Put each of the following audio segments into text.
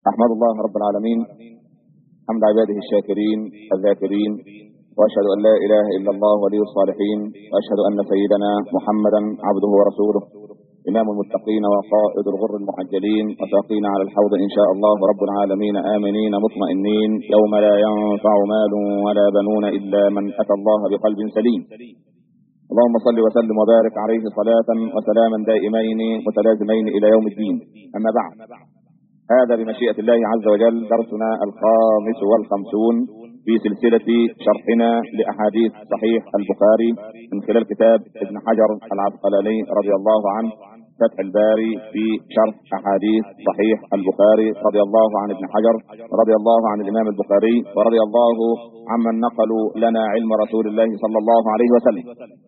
أحمد الله رب العالمين حمد عباده الشاكرين الذاكرين وأشهد أن لا إله إلا الله ولي الصالحين وأشهد أن سيدنا محمدا عبده ورسوله إمام المتقين وقائد الغر المحجلين وساقينا على الحوض إن شاء الله رب العالمين آمنين مطمئنين يوم لا ينفع مال ولا بنون إلا من أتى الله بقلب سليم اللهم صل وسلم وبارك عليه صلاة وسلاما دائمين متلازمين إلى يوم الدين أما بعد هذا بمشيئة الله عز وجل درسنا الخامس والخمسون في سلسلة شرحنا لأحاديث صحيح البخاري من خلال كتاب ابن حجر العسقلاني رضي الله عنه فتح الباري في شرح أحاديث صحيح البخاري رضي الله عن ابن حجر رضي الله عن الإمام البخاري ورضي الله عمن نقلوا لنا علم رسول الله صلى الله عليه وسلم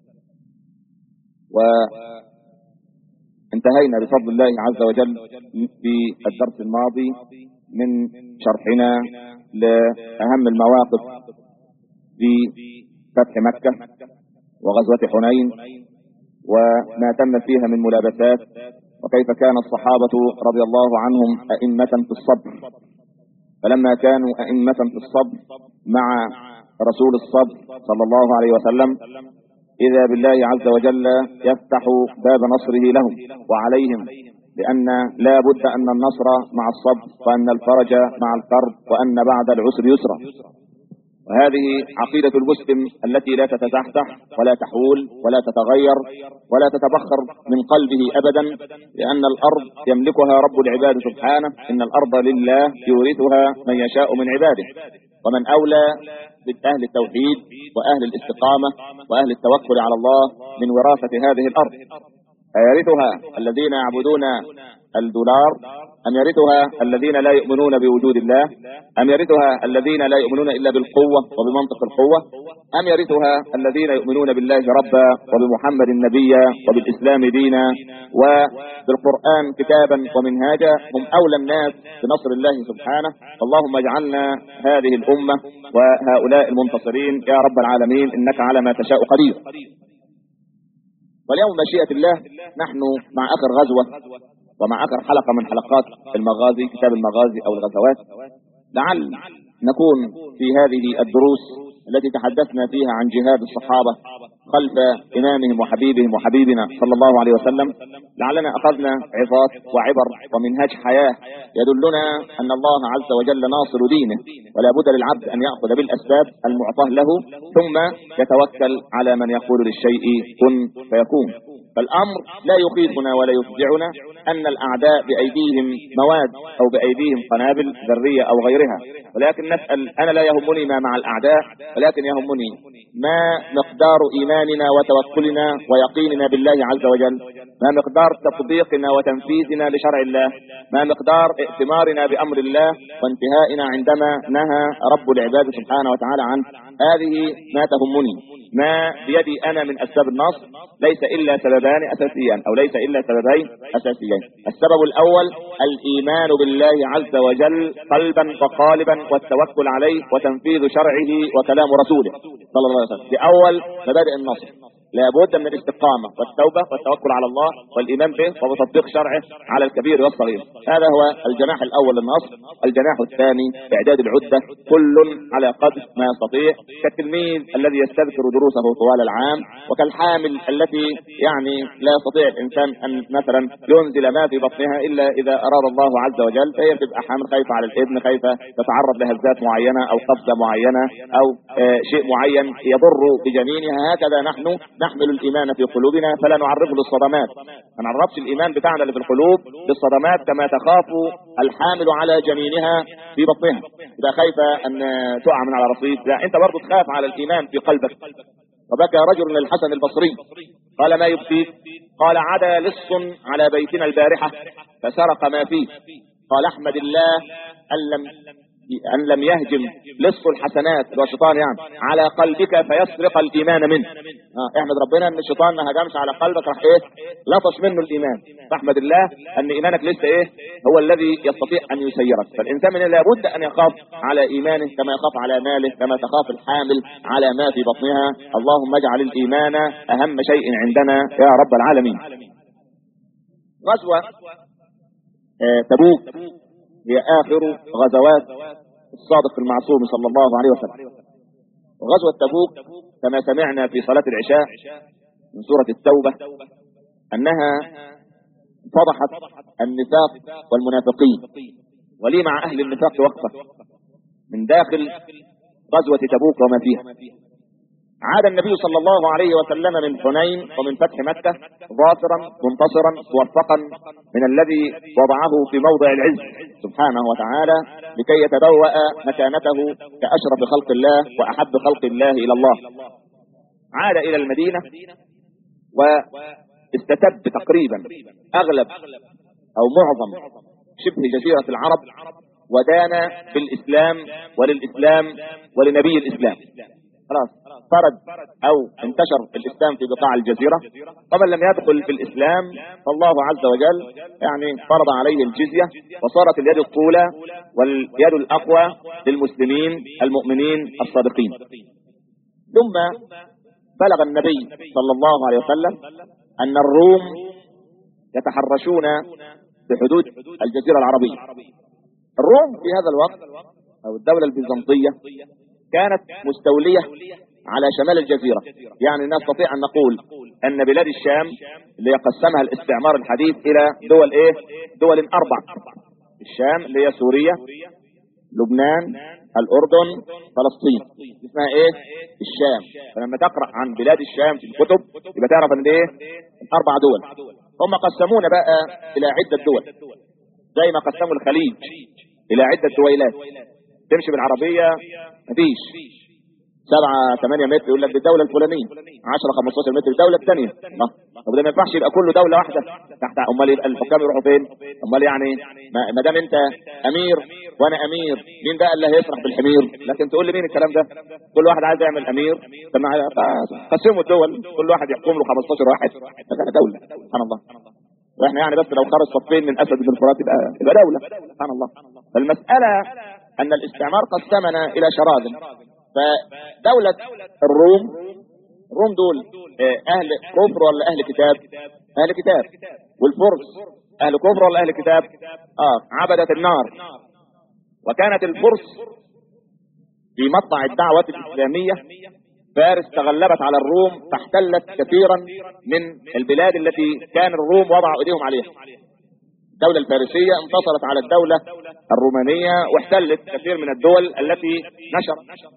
وانتهينا بفضل الله عز وجل في الدرس الماضي من شرحنا لأهم المواقف في فتح مكة وغزوة حنين وما تم فيها من ملابسات وكيف كان الصحابة رضي الله عنهم أئمة في الصبر فلما كانوا أئمة في الصبر مع رسول الصبر صلى الله عليه وسلم إذا بالله عز وجل يفتح باب نصره لهم وعليهم لأن لا بد أن النصر مع الصبر وأن الفرج مع الكرب وأن بعد العسر يسرا وهذه عقيدة المسلم التي لا تتزحزح ولا تحول ولا تتغير ولا تتبخر من قلبه أبدا لأن الأرض يملكها رب العباد سبحانه إن الأرض لله يورثها من يشاء من عباده ومن أولى بأهل التوحيد وأهل الاستقامة وأهل التوكل على الله من وراثة هذه الأرض أيرثها الذين يعبدون الدولار أم يرثها الذين لا يؤمنون بوجود الله أم يرثها الذين لا يؤمنون إلا بالقوة وبمنطق القوة أم يرثها الذين يؤمنون بالله ربا وبمحمد نبيا وبالإسلام دينا وبالقرآن كتابا ومنهاجا هم أولى الناس بنصر الله سبحانه اللهم اجعلنا هذه الأمة وهؤلاء المنتصرين يا رب العالمين إنك على ما تشاء قدير واليوم مشيئة الله نحن مع آخر غزوة ومع آخر حلقة من حلقات المغازي كتاب المغازي أو الغزوات لعل نكون في هذه الدروس التي تحدثنا فيها عن جهاد الصحابة خلف إمامهم وحبيبهم وحبيبنا صلى الله عليه وسلم لعلنا أخذنا عظات وعبر ومنهاج حياة يدلنا أن الله عز وجل ناصر دينه ولا بد للعبد أن يأخذ بالأسباب المعطاه له ثم يتوكل على من يقول للشيء كن فيكون فالأمر لا يخيفنا ولا يفزعنا أن الأعداء بأيديهم مواد أو بأيديهم قنابل ذرية أو غيرها ولكن نسأل أنا لا يهمني ما مع الأعداء ولكن يهمني ما مقدار إيماننا وتوكلنا ويقيننا بالله عز وجل ما مقدار تطبيقنا وتنفيذنا لشرع الله ما مقدار ائتمارنا بأمر الله وانتهائنا عندما نهى رب العباد سبحانه وتعالى عنه هذه ما تهمني ما بيدي أنا من أسباب النصر ليس إلا سببان أساسيان أو ليس إلا سببين أساسيين السبب الأول الإيمان بالله عز وجل قلبا وقالبا والتوكل عليه وتنفيذ شرعه وكلام رسوله صلى الله عليه وسلم بأول مبادئ النصر لابد من الاستقامة والتوبة والتوكل على الله والإيمان به وبتطبيق شرعه على الكبير والصغير هذا هو الجناح الأول للنصر الجناح الثاني إعداد العدة كل على قدر ما يستطيع كالتلميذ الذي يستذكر دروسه طوال العام وكالحامل التي يعني لا يستطيع الإنسان أن مثلا ينزل ما في بطنها إلا إذا أراد الله عز وجل فهي تبقى حامل خايفة على الابن خايفة تتعرض لهزات معينة أو قبضة معينة أو آه شيء معين يضر بجنينها هكذا نحن نحمل الإيمان في قلوبنا فلا نعرضه للصدمات ما نعرضش الإيمان بتاعنا اللي في القلوب للصدمات كما تخاف الحامل على جنينها في بطنها إذا خايفة أن تقع من على رصيد لا أنت برضه تخاف على الإيمان في قلبك وبكى رجل للحسن البصري قال ما يبكيك قال عدا لص على بيتنا البارحة فسرق ما فيه قال احمد الله أن لم أن لم يهجم لص الحسنات اللي هو الشيطان يعني على قلبك فيسرق الإيمان منه آه احمد ربنا أن الشيطان ما هجمش على قلبك راح إيه لطش منه الإيمان فاحمد الله أن إيمانك لسه إيه هو الذي يستطيع أن يسيرك فالإنسان من لابد أن يخاف على إيمانه كما يخاف على ماله كما تخاف الحامل على ما في بطنها اللهم اجعل الإيمان أهم شيء عندنا يا رب العالمين غزوة آه تبوك هي آخر غزوات الصادق المعصوم صلى الله عليه وسلم وغزوة تبوك كما سمعنا في صلاة العشاء من سورة التوبة أنها فضحت النفاق والمنافقين ولي مع أهل النفاق وقفة من داخل غزوة تبوك وما فيها عاد النبي صلى الله عليه وسلم من حنين ومن فتح مكة ظافرا منتصرا موفقا من الذي وضعه في موضع العز سبحانه وتعالى لكي يتبوأ مكانته كأشرف خلق الله وأحب خلق الله إلى الله عاد إلى المدينة واستتب تقريبا أغلب أو معظم شبه جزيرة العرب ودان بالإسلام وللإسلام ولنبي الإسلام خلاص فرد او انتشر الاسلام في بقاع الجزيرة ومن لم يدخل في الاسلام فالله عز وجل يعني فرض عليه الجزية وصارت اليد الطولى واليد الاقوى للمسلمين المؤمنين الصادقين ثم بلغ النبي صلى الله عليه وسلم ان الروم يتحرشون بحدود الجزيرة العربية الروم في هذا الوقت او الدولة البيزنطية كانت مستولية على شمال الجزيرة يعني نستطيع أن نقول أن بلاد الشام اللي يقسمها الاستعمار الحديث إلى دول إيه دول أربع الشام اللي هي سوريا لبنان الأردن فلسطين اسمها إيه الشام فلما تقرأ عن بلاد الشام في الكتب يبقى تعرف أن إيه أربع دول هم قسمونا بقى إلى عدة دول زي ما قسموا الخليج إلى عدة دويلات تمشي بالعربية مفيش سبعة ثمانية متر يقول لك دي الدولة الفلانية 10 15 متر الدولة الثانية طب ده ما ينفعش يبقى كله دولة واحدة تحت امال يبقى الحكام يروحوا فين؟ امال يعني ما دام انت امير وانا امير مين بقى اللي هيسرح بالحمير؟ لكن تقول لي مين الكلام ده؟ كل واحد عايز يعمل امير طب قسموا الدول كل واحد يحكم له 15 واحد ده دولة سبحان الله واحنا يعني بس لو خرج صفين من اسد بن فرات يبقى يبقى دولة سبحان الله فالمسألة ان الاستعمار قسمنا الى شراذم فدولة الروم الروم دول اهل كفر ولا اهل كتاب اهل كتاب والفرس اهل كفر ولا اهل كتاب اه عبدة النار وكانت الفرس في مطلع الدعوة الاسلامية فارس تغلبت على الروم فاحتلت كثيرا من البلاد التي كان الروم وضعوا ايديهم عليها الدولة الفارسية انتصرت على الدولة الرومانية واحتلت كثير من الدول التي نشر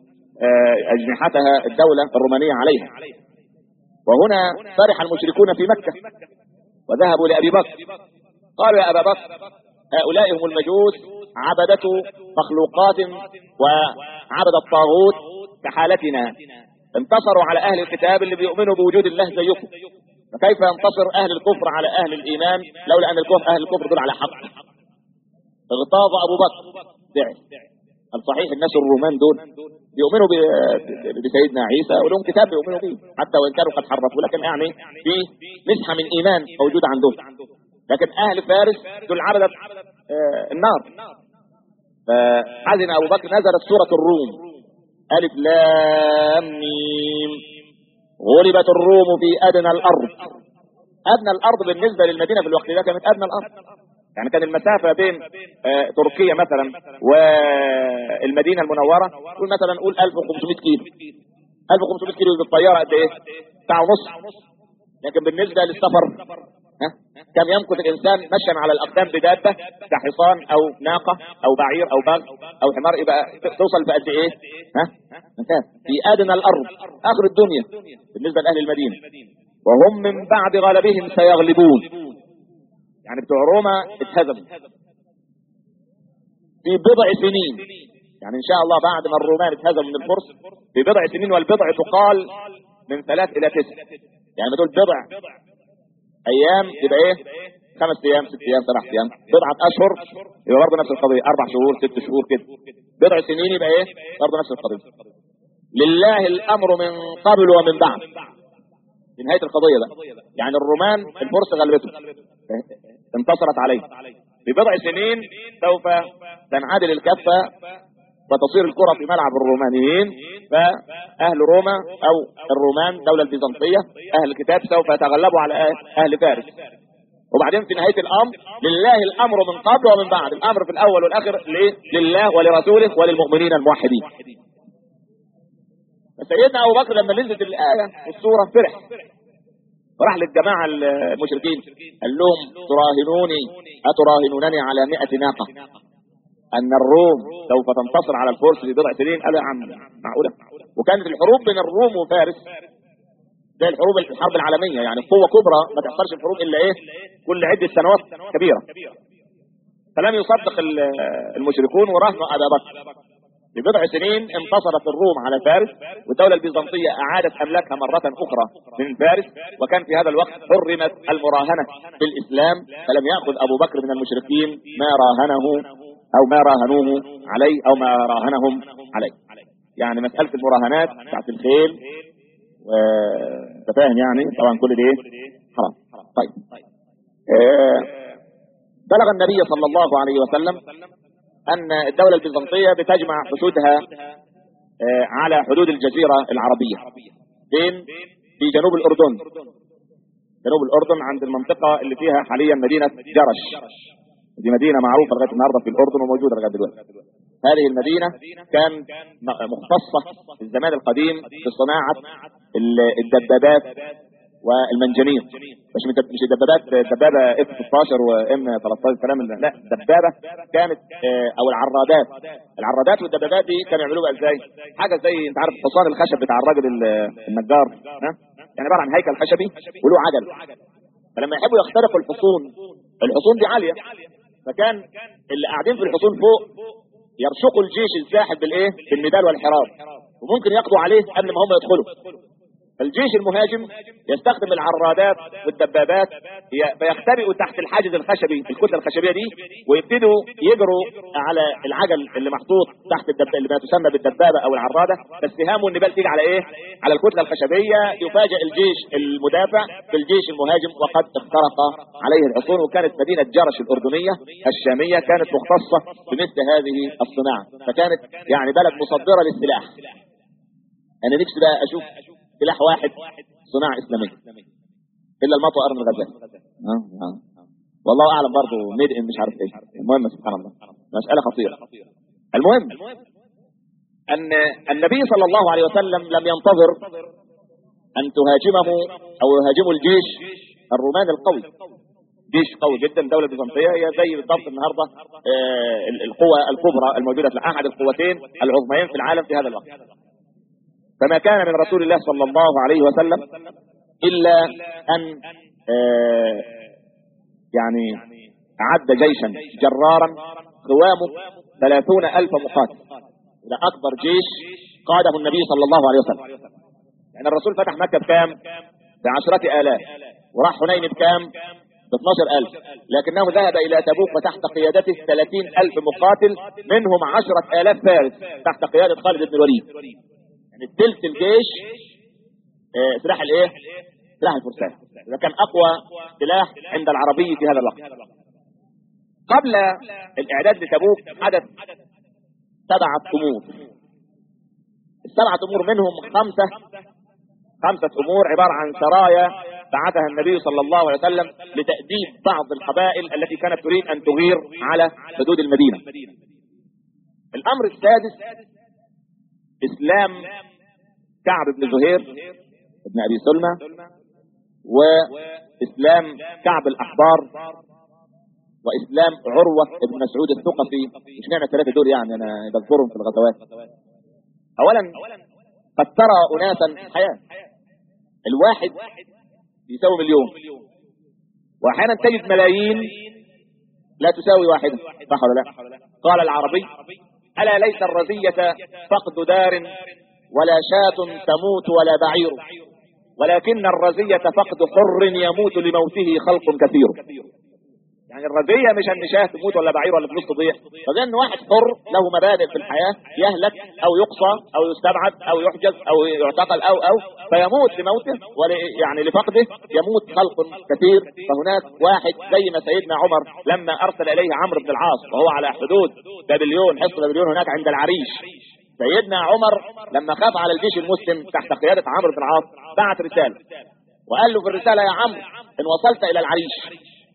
أجنحتها الدولة الرومانية عليها وهنا فرح المشركون في مكة وذهبوا لأبي بكر قالوا يا أبا بكر هؤلاء هم المجوس عبدة مخلوقات وعبد الطاغوت كحالتنا انتصروا على أهل الكتاب اللي بيؤمنوا بوجود الله زيكم فكيف ينتصر أهل الكفر على أهل الإيمان لولا أن الكفر أهل الكفر دول على حق اغتاظ أبو بكر دعي الصحيح الناس الرومان دول بيؤمنوا بسيدنا عيسى ولهم كتاب بيؤمنوا به حتى وإن كانوا قد حرفوا لكن يعني في مسحة من إيمان موجودة عندهم لكن أهل فارس دول عبدة النار فحزن أبو بكر نزلت سورة الروم ألف لام ميم غلبت الروم في أدنى الأرض أدنى الأرض بالنسبة للمدينة في الوقت ده كانت أدنى الأرض يعني كان المسافة بين آه تركيا مثلا والمدينة المنورة قول مثلا قول 1500 كيلو 1500 كيلو بالطيارة قد ايه ساعة ونص لكن بالنسبة للسفر ها كم يمكث الانسان مشيا على الاقدام بدابة كحصان او ناقة او بعير او بغل او حمار يبقى توصل في قد ايه ها مسافة في ادنى الارض اخر الدنيا بالنسبة لاهل المدينة وهم من بعد غلبهم سيغلبون يعني بتوع روما اتهزموا في بضع سنين يعني ان شاء الله بعد ما الرومان اتهزموا من الفرس في بضع سنين والبضع تقال من ثلاث الى تسع يعني دول بضع ايام يبقى ايه خمس ايام ست ايام سبع ايام بضعة اشهر يبقى برضه نفس القضية اربع شهور ست شهور كده بضع سنين يبقى ايه برضه نفس القضية لله الامر من قبل ومن بعد في نهاية القضية بقى يعني الرومان الفرس غلبتهم انتصرت عليه في بضع سنين سوف تنعدل الكفة وتصير الكرة في ملعب الرومانيين فأهل روما أو الرومان دولة البيزنطية أهل الكتاب سوف يتغلبوا على أهل فارس وبعدين في نهايه الامر لله الامر من قبل ومن بعد الامر في الاول والاخر ليه؟ لله ولرسوله وللمؤمنين الموحدين فسيدنا ابو بكر لما نزلت الايه والسوره فرح راح للجماعه المشركين قال لهم تراهنوني اتراهنونني على 100 ناقه ان الروم سوف تنتصر على الفرس في بضع سنين قالوا يا عم معقوله وكانت الحروب بين الروم وفارس زي الحروب الحرب العالميه يعني قوه كبرى ما تحصلش الحروب الا ايه كل عده سنوات كبيره فلم يصدق المشركون ورهنوا ابا بكر في بضع سنين انتصرت الروم على فارس والدولة البيزنطية أعادت أملاكها مرة أخرى من فارس وكان في هذا الوقت حرمت المراهنة في الإسلام فلم يأخذ أبو بكر من المشركين ما راهنه أو ما راهنوه عليه أو ما راهنهم عليه يعني مسألة المراهنات بتاعت الخيل وانت فاهم يعني طبعا كل ده حرام طيب آه بلغ النبي صلى الله عليه وسلم أن الدولة البيزنطية بتجمع حشودها آه على حدود الجزيرة العربية فين؟ في جنوب الأردن جنوب الأردن عند المنطقة اللي فيها حاليا مدينة جرش دي مدينة معروفة لغاية النهاردة في الأردن وموجودة لغاية دلوقتي هذه المدينة كان مختصة في الزمان القديم بصناعة الدبابات والمنجنيق مش مش الدبابات دبابه اف 16 وام 13 الكلام لا دبابه كانت او العرادات العرادات والدبابات دي كانوا يعملوها ازاي؟ حاجه زي انت عارف حصان الخشب بتاع الراجل النجار ها يعني عباره عن هيكل خشبي وله عجل فلما يحبوا يخترقوا الحصون الحصون دي عاليه فكان اللي قاعدين في الحصون فوق يرشقوا الجيش الزاحف بالايه؟ بالمدال والحراب وممكن يقضوا عليه قبل ما هم يدخلوا الجيش المهاجم يستخدم العرادات والدبابات فيختبئوا تحت الحاجز الخشبي الكتله الخشبيه دي ويبتدوا يجروا على العجل اللي محطوط تحت الدب... اللي ما تسمى بالدبابه او العراده بس هامه النبال تيجي على ايه؟ على الكتله الخشبيه يفاجئ الجيش المدافع بالجيش المهاجم وقد اخترق عليه الحصون وكانت مدينه جرش الاردنيه الشاميه كانت مختصه بمثل هذه الصناعه فكانت يعني بلد مصدره للسلاح انا نفسي بقى اشوف سلاح واحد صناعة إسلامية إلا المطوى أرن الغزال أه؟ أه. والله أعلم برضه ميد إن مش عارف إيه المهم سبحان الله مسألة خطيرة المهم أن النبي صلى الله عليه وسلم لم ينتظر أن تهاجمه أو يهاجمه الجيش الرومان القوي جيش قوي جدا الدولة البيزنطية هي زي بالضبط النهاردة آه القوة الكبرى الموجودة في أحد القوتين العظميين في العالم في هذا الوقت فما كان من رسول الله صلى الله عليه وسلم إلا أن آه يعني أعد جيشا جرارا قوامه ثلاثون ألف مقاتل ده أكبر جيش قاده النبي صلى الله عليه وسلم يعني الرسول فتح مكة بكام بعشرة آلاف وراح حنين بكام ب 12000 لكنه ذهب إلى تبوك وتحت قيادته 30000 مقاتل منهم 10000 فارس تحت قيادة خالد بن الوليد يعني الثلث الجيش آه سلاح الايه سلاح الفرسان ده كان اقوى سلاح عند العربي في هذا الوقت قبل الاعداد لتبوك حدث سبعة امور السبعة امور منهم خمسة خمسة امور عبارة عن سرايا بعثها النبي صلى الله عليه وسلم لتأديب بعض القبائل التي كانت تريد ان تغير على حدود المدينة الامر السادس اسلام كعب بن زهير ابن ابي سلمى واسلام كعب الاحبار واسلام عروه بن مسعود الثقفي مش معنى الثلاثه دول يعني انا بذكرهم في الغزوات اولا قد ترى اناسا في الحياه الواحد يساوي مليون واحيانا تجد ملايين لا تساوي واحده صح ولا لا قال العربي الا ليس الرزيه فقد دار ولا شاة تموت ولا بعير ولكن الرزية فقد حر يموت لموته خلق كثير يعني الرزية مش ان شاه تموت ولا بعير ولا فلوس تضيع فده ان واحد حر له مبادئ في الحياة يهلك او يقصى او يستبعد او يحجز او يعتقل او او فيموت لموته ولا يعني لفقده يموت خلق كثير فهناك واحد زي ما سيدنا عمر لما ارسل اليه عمرو بن العاص وهو على حدود بابليون حصن بابليون هناك عند العريش سيدنا عمر لما خاف على الجيش المسلم تحت قيادة عمرو بن العاص بعت رسالة وقال له في الرسالة يا عمرو ان وصلت الى العريش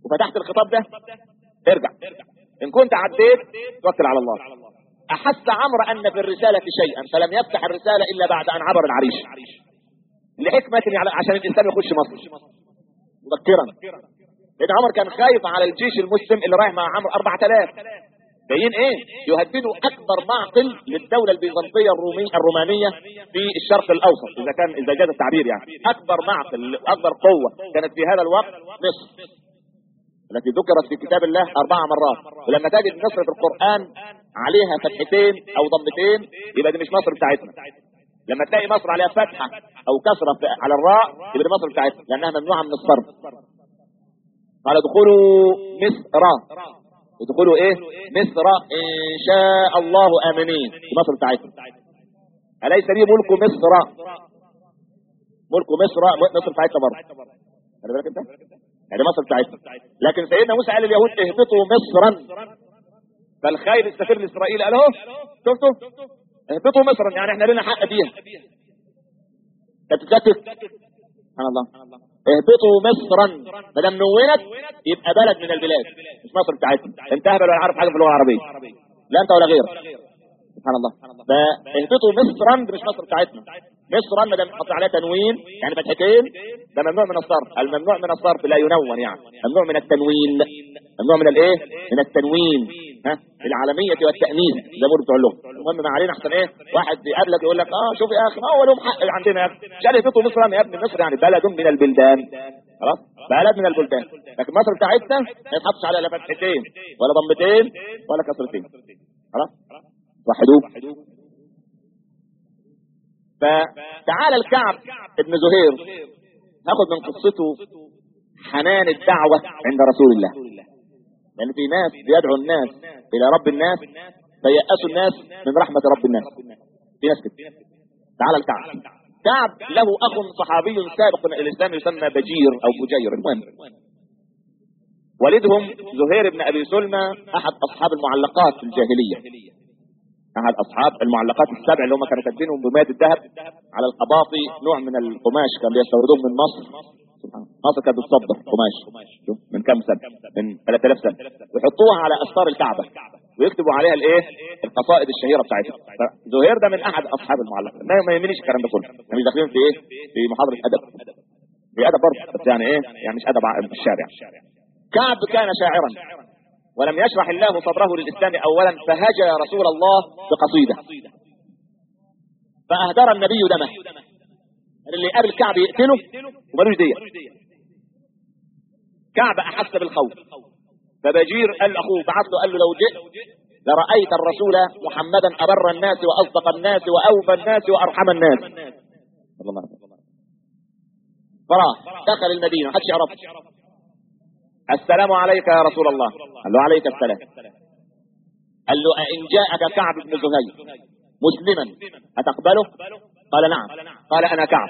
وفتحت الخطاب ده ارجع ان كنت عديت توكل على الله احس عمرو ان في الرساله شيئا فلم يفتح الرساله الا بعد ان عبر العريش لحكمه يعني عشان الانسان يخش مصر مذكرا لان عمر كان خايف على الجيش المسلم اللي رايح مع عمرو 4000 جايين ايه يهددوا اكبر معقل للدولة البيزنطية الرومية الرومانية في الشرق الاوسط اذا كان اذا جاز التعبير يعني اكبر معقل اكبر قوة كانت في هذا الوقت مصر التي ذكرت في كتاب الله اربع مرات ولما تجد مصر في القرآن عليها فتحتين او ضمتين يبقى دي مش مصر بتاعتنا لما تلاقي مصر عليها فتحة او كسرة على الراء يبقى دي مصر بتاعتنا لانها ممنوعة من الصرف قال ادخلوا مصر ادخلوا ايه مصر ان شاء الله امنين مصر بتاعتنا اليس لي ملك مصر ملك مصر مصر بتاعتنا برضه خلي بالك انت يعني مصر بتاعتنا لكن سيدنا موسى قال لليهود اهبطوا مصرا فالخير السفير الاسرائيلي قال اهو شفتوا اهبطوا مصرا يعني احنا لنا حق فيها تتكتك سبحان الله اهبطوا مصرا ما دام نونت يبقى بلد من البلاد مش مصر بتاعتنا انت اهبل ولا عارف حاجه في اللغه العربيه لا انت ولا غيرك سبحان الله فاهبطوا مصرا مش مصر بتاعتنا مصرا ما دام حط عليها تنوين يعني فتحتين ده ممنوع من الصرف الممنوع من الصرف لا ينون يعني ممنوع من التنوين ممنوع من الايه من التنوين ها العالميه والتانيث زي ما بتوع اللغه المهم ما علينا احسن ايه واحد بيقابلك يقول لك اه شوف يا اخي ما هو لهم حق عندنا يا اخي مش عارف يهبطوا مصرا يا ابني مصر يعني بلد من البلدان خلاص بلد من البلدان لكن مصر بتاعتنا ما يتحطش عليها لا فتحتين ولا ضمتين ولا كسرتين خلاص وحدوه فتعالى الكعب ابن زهير ناخد من قصته حنان الدعوة عند رسول الله لأن في ناس بيدعو الناس إلى رب الناس فيأسوا الناس من رحمة رب الناس في ناس كده تعالى الكعب كعب له أخ صحابي سابق من الإسلام يسمى بجير أو بجير المهم والدهم زهير بن أبي سلمى أحد أصحاب المعلقات في الجاهلية احد اصحاب المعلقات السبع اللي هم كانوا كاتبينهم بماد الذهب على القباطي نوع من القماش كانوا بيستوردوه من مصر مصر كانت بتصدر قماش من كم سنه من 3000 سنه ويحطوها على استار الكعبه ويكتبوا عليها الايه القصائد الشهيره بتاعتها زهير ده من احد اصحاب المعلقات ما ما يهمنيش الكلام ده كله احنا مش داخلين في ايه في محاضره ادب في ادب برضه بس يعني ايه يعني مش ادب في الشارع كعب كان شاعرا ولم يشرح الله صدره للإسلام أولا فهجى رسول الله بقصيدة فأهدر النبي دمه اللي قابل كعب يقتله ومالوش دية كعب أحس بالخوف فبجير قال أخوه بعث له قال له لو جئت لرأيت الرسول محمدا أبر الناس وأصدق الناس وأوفى الناس وأرحم الناس صلى الله عليه وسلم فراح دخل المدينة محدش يعرفه السلام عليك يا رسول الله قال له عليك السلام قال له أئن جاءك كعب بن زهير مسلما أتقبله قال نعم قال أنا كعب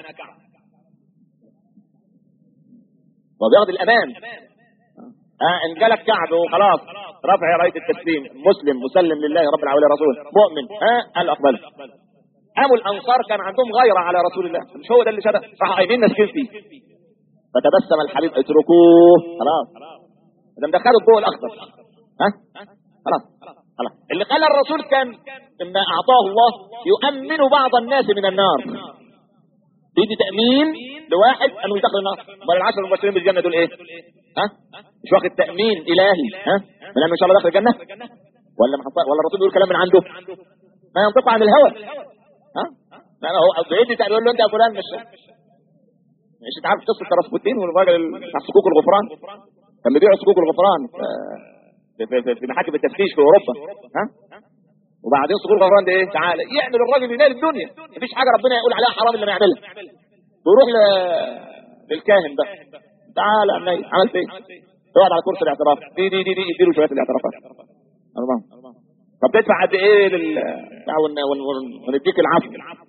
وبياخذ الأمان آه إن جالك كعب وخلاص رفع راية التسليم مسلم مسلم لله رب العالمين رسول مؤمن ها آه قال أقبله قاموا الأنصار كان عندهم غيرة على رسول الله مش هو ده اللي شرع راحوا قايمين ناسكين فيه فتبسم الحبيب اتركوه خلاص ده مدخله الضوء الاخضر ها خلاص خلاص اللي قال الرسول كان مما اعطاه الله يؤمن بعض الناس من النار بيدي تامين لواحد انه يدخل النار امال العشر المبشرين بالجنه دول ايه ها مش واخد تامين الهي ها من انه ان شاء الله داخل الجنه ولا محط... ولا الرسول بيقول كلام من عنده ما ينطق عن الهوى ها لا هو بيدي يقول له انت يا فلان مش مش انت عارف قصه راسبوتين والراجل بتاع صكوك الغفران كان بيبيعوا صكوك الغفران في, في, في, في محاكم التفتيش في اوروبا ها وبعدين صكوك الغفران ده ايه تعالى يعمل الراجل ينال الدنيا مفيش حاجه ربنا يقول عليها حرام الا ما يعملها ويروح ل... للكاهن ده تعالى يا مني عملت ايه؟ تقعد على كرسي الاعتراف دي دي دي دي اديله شويه الاعترافات الله طب تدفع قد ايه لل ونديك العفو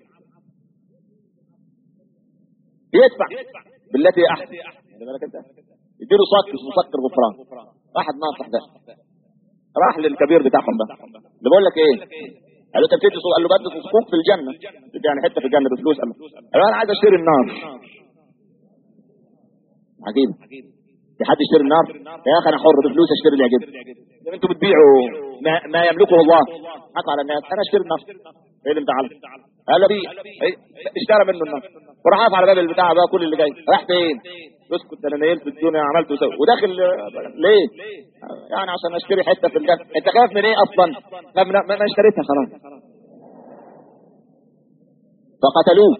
يدفع بالتي احسن بالك انت يديله صك اسمه صك الغفران واحد ناصح ده راح للكبير بتاعهم ده اللي بقول لك ايه قال له انت بتدي قال له بدي صكوك في الجنه يعني حته في الجنه بفلوس قال له قال له انا عايز اشتري النار عجيب في حد يشتري النار يا اخي انا حر بفلوس اشتري اللي يعجبني انتوا بتبيعوا ما, ما يملكه الله حق على الناس انا اشتري النار ايه اللي مزعلك قال لي إيه؟ اشترى منه النار وراح واقف على باب البتاع بقى كل اللي جاي راح فين اسكت انا نيلت الدنيا عملت وسوي وداخل ليه يعني عشان اشتري حته في الجنه انت خايف من ايه اصلا ما, ما, ما اشتريتها خلاص فقتلوه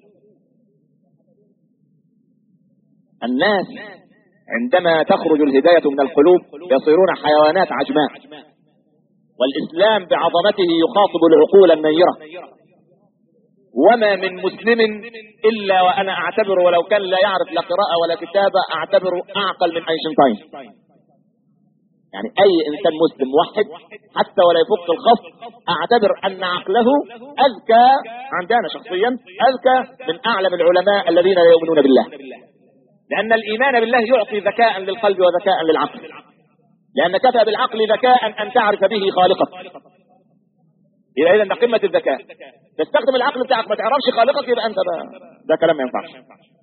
الناس عندما تخرج الهداية من القلوب يصيرون حيوانات عجماء والإسلام بعظمته يخاطب العقول النيرة وما من مسلم إلا وأنا أعتبر ولو كان لا يعرف لا قراءة ولا كتابة أعتبر أعقل من أينشتاين يعني أي إنسان مسلم موحد حتى ولا يفك الخف أعتبر أن عقله أذكى عندنا شخصيا أذكى من أعلم العلماء الذين لا يؤمنون بالله لأن الإيمان بالله يعطي ذكاء للقلب وذكاء للعقل لأن كفى بالعقل ذكاء أن تعرف به خالقك إذا إذا ده قمة الذكاء تستخدم العقل بتاعك ما تعرفش خالقك يبقى أنت ده, ده كلام ما ينفعش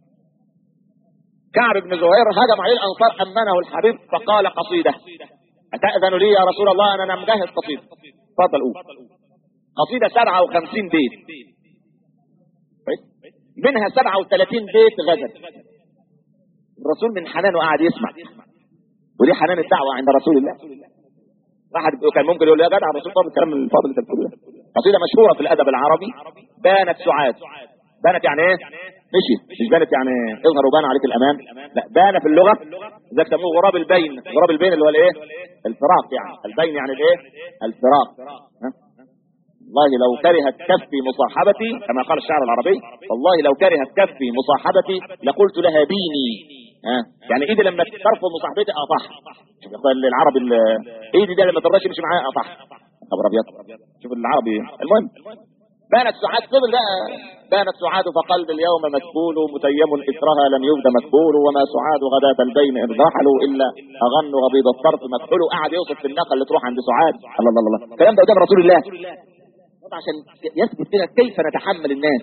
كعب بن زهير هجم عليه الأنصار أمنه الحبيب فقال قصيدة أتأذن لي يا رسول الله أنا مجهز قصيدة تفضل قول قصيدة 57 بيت منها 37 بيت غزل الرسول من حنانه قاعد يسمع ودي حنان الدعوة عند رسول الله واحد كان ممكن يقول يا جدع الرسول طب الكلام الفاضل اللي بتقوله قصيدة مشهورة في الأدب العربي بانت سعاد بانت يعني ايه مشي مش بانت يعني اظهر وبان عليك الامان لا بان في اللغة زي سموه غراب البين غراب البين اللي هو الايه الفراق يعني البين يعني الايه الفراق ها؟ والله لو كرهت كفي مصاحبتي كما قال الشاعر العربي والله لو كرهت كفي مصاحبتي لقلت لها بيني ها يعني ايدي لما ترفض مصاحبتي اطح العرب ايدي دي لما ترضاش يمشي معايا اطح خبر ابيض شوف العربي المهم بانت سعاد قبل بقى بانت سعاد فقلب اليوم مكبول متيم اثرها لم يبد مكبول وما سعاد غداة البين ان رحلوا الا اغن غضيض الطرف مكحول قاعد يوصف في الناقه اللي تروح عند سعاد الله الله الله الكلام ده قدام رسول الله عشان يثبت لنا كيف نتحمل الناس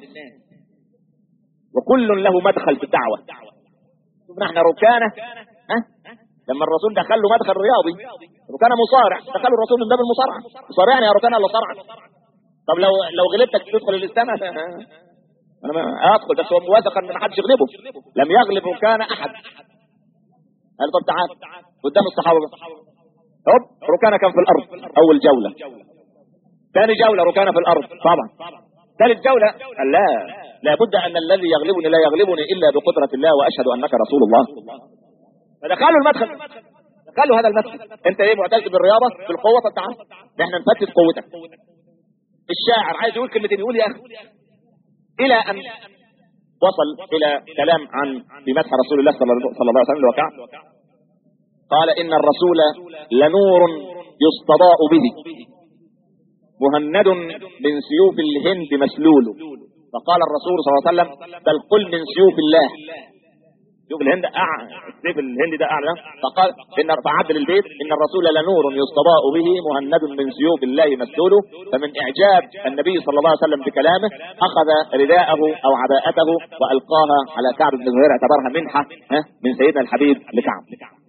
وكل له مدخل في الدعوة شوفنا احنا ركانة ها لما الرسول دخل له مدخل رياضي ركانة مصارع دخل الرسول من باب المصارعة مصارعني يا ركانة ولا صرع طب لو لو غلبتك تدخل الاسلام انا ما ادخل بس هو موافق ان ما حدش يغلبه لم يغلب ركان احد قال طب تعال قدام الصحابه هوب ركانه كان في الارض اول جوله ثاني جولة ركانة في الأرض طبعا ثالث جولة قال لا لابد أن الذي يغلبني لا يغلبني إلا بقدرة الله وأشهد أنك رسول الله فدخلوا المدخل دخلوا هذا المدخل أنت إيه معتز بالرياضة بالقوة طب تعال نحن نفتت قوتك الشاعر عايز يقول كلمتين يقول يا أخي إلى أن وصل إلى كلام عن في مدح رسول الله صلى الله عليه وسلم الوكاع قال إن الرسول لنور يستضاء به مهند من سيوف الهند مسلول فقال الرسول صلى الله عليه وسلم بل قل من سيوف الله سيوف الهند أعلى السيف الهندي ده أعلى فقال إن فعدل البيت إن الرسول لنور يستضاء به مهند من سيوف الله مسلول فمن إعجاب النبي صلى الله عليه وسلم بكلامه أخذ رداءه أو عباءته وألقاها على كعب بن زهير اعتبرها منحة من سيدنا الحبيب لكعب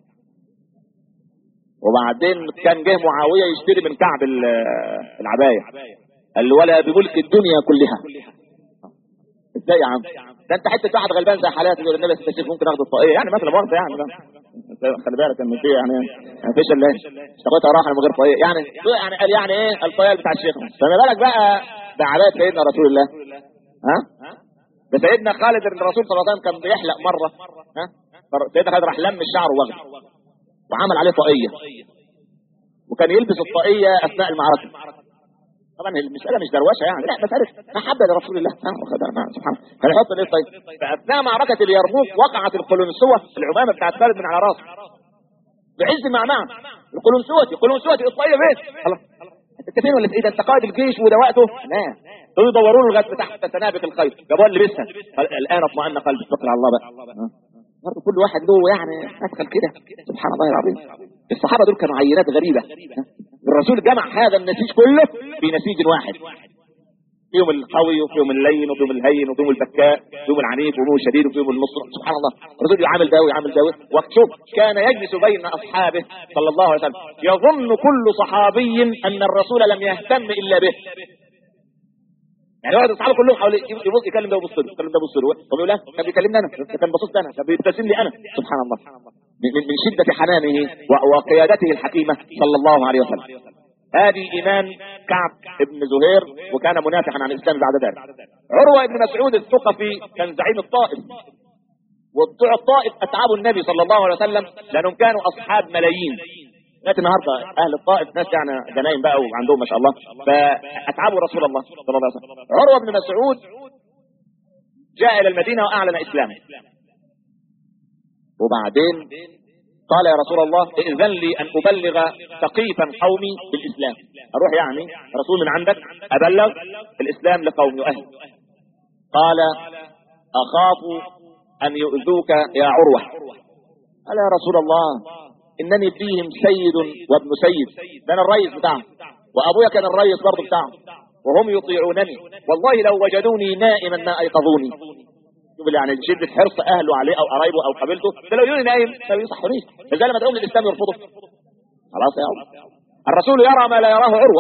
وبعدين كان جه معاوية يشتري من كعب العباية قال له ولا بملك الدنيا كلها ازاي يا عم ده انت حته واحد غلبان زي حالاتي يقول النبي استشير ممكن اخد الطاقيه يعني مثلا مؤاخذه يعني خلي بالك ان في يعني ما فيش الا اشتغلت راحه من غير طاقيه يعني يعني قال يعني ايه الطاقيه بتاع الشيخ فما بالك بقى بعبايه سيدنا رسول الله ها ده سيدنا خالد بن الرسول صلى الله عليه وسلم كان بيحلق مره ها سيدنا خالد راح لم الشعر واخده وعمل عليه طاقية وكان يلبس الطاقية أثناء المعركة طبعا المسألة مش دروشة يعني لا مسألة محبة لرسول الله سبحانه كان يحط ليه طيب فأثناء معركة اليرموك وقعت القلنسوة العمامة بتاعت خالد من على راسه بعز المعمعة القلنسوة القلنسوة الطاقية فين خلاص انت فين ولا في ايه ده انت قائد الجيش وده وقته لا دول يدوروا له لغايه تحت سنابك الخير جابوها لبسها الان اطمأن قلبي اتكل على الله بقى برضه كل واحد له يعني ادخل كده سبحان الله العظيم الصحابه دول كانوا عينات غريبه الرسول جمع هذا النسيج كله في نسيج واحد فيهم القوي وفيهم اللين وفيهم الهين وفيهم البكاء وفيهم العنيف وفيهم الشديد وفيهم النصر سبحان الله الرسول يعامل ده ويعامل ده وشوف كان يجلس بين اصحابه صلى الله عليه وسلم يظن كل صحابي ان الرسول لم يهتم الا به يعني واحد اصحابه كلهم حواليه يبص يكلم ده ويبص له يكلم ده ويبص له طب يقول لا كان بيكلمني انا كان باصص لي انا كان بيبتسم لي انا سبحان الله من, من شده حنانه وقيادته الحكيمه صلى الله عليه وسلم هذه ايمان كعب ابن زهير وكان منافحا عن الاسلام بعد ذلك عروه ابن مسعود الثقفي كان زعيم الطائف وبتوع الطائف اتعبوا النبي صلى الله عليه وسلم لانهم كانوا اصحاب ملايين لغايه النهارده اهل الطائف ناس يعني جناين بقى وعندهم ما شاء الله فاتعبوا رسول الله صلى الله عليه وسلم عروه بن مسعود جاء الى المدينه واعلن اسلامه وبعدين قال يا رسول الله ائذن لي ان ابلغ ثقيفا قومي بالاسلام اروح يعني رسول من عندك ابلغ الاسلام لقومي واهلي قال اخاف ان يؤذوك يا عروه قال يا رسول الله انني فيهم سيد وابن سيد ده انا الرئيس بتاعهم وابويا كان الرئيس برضه بتاعهم وهم يطيعونني والله لو وجدوني نائما ما ايقظوني شوف يعني شدة حرص اهله عليه او قرايبه او قبيلته ده لو يقولي نايم ما بيصحونيش فازاي لما تقوم للاسلام يرفضه خلاص يا عمر الرسول يرى ما لا يراه عروه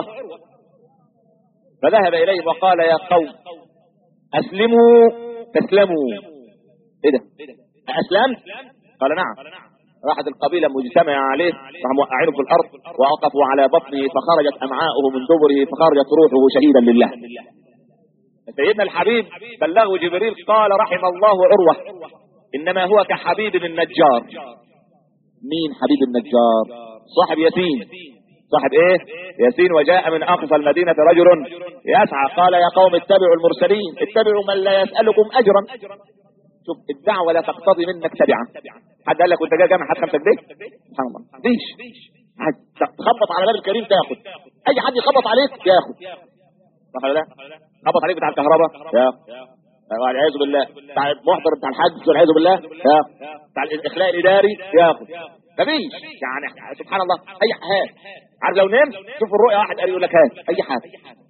فذهب اليهم وقال يا قوم اسلموا تسلموا ايه ده اسلمت قال نعم راحت القبيلة مجتمعة عليه راح موقعينه في الأرض ووقفوا على بطنه فخرجت أمعاؤه من دبره فخرجت روحه شهيدا لله سيدنا الحبيب بلغه جبريل قال رحم الله عروة إنما هو كحبيب النجار مين حبيب النجار صاحب ياسين صاحب ايه ياسين وجاء من اقصى المدينة رجل يسعى قال يا قوم اتبعوا المرسلين اتبعوا من لا يسألكم اجرا شوف الدعوة لا تقتضي منك تبعا حد قال لك وانت جاي جامع حد خمسة جنيه سبحان الله مفيش تخبط على باب الكريم تاخد اي حد يخبط عليك ياخد صح ولا لا خبط عليك بتاع الكهرباء ياخد والعياذ بالله بتاع المحضر بتاع الحج والعياذ بالله ياخد بتاع الاخلاء الاداري ياخد مفيش يعني سبحان الله اي هات عارف لو نمت شوف الرؤيا واحد قال يقول لك هات اي حاجه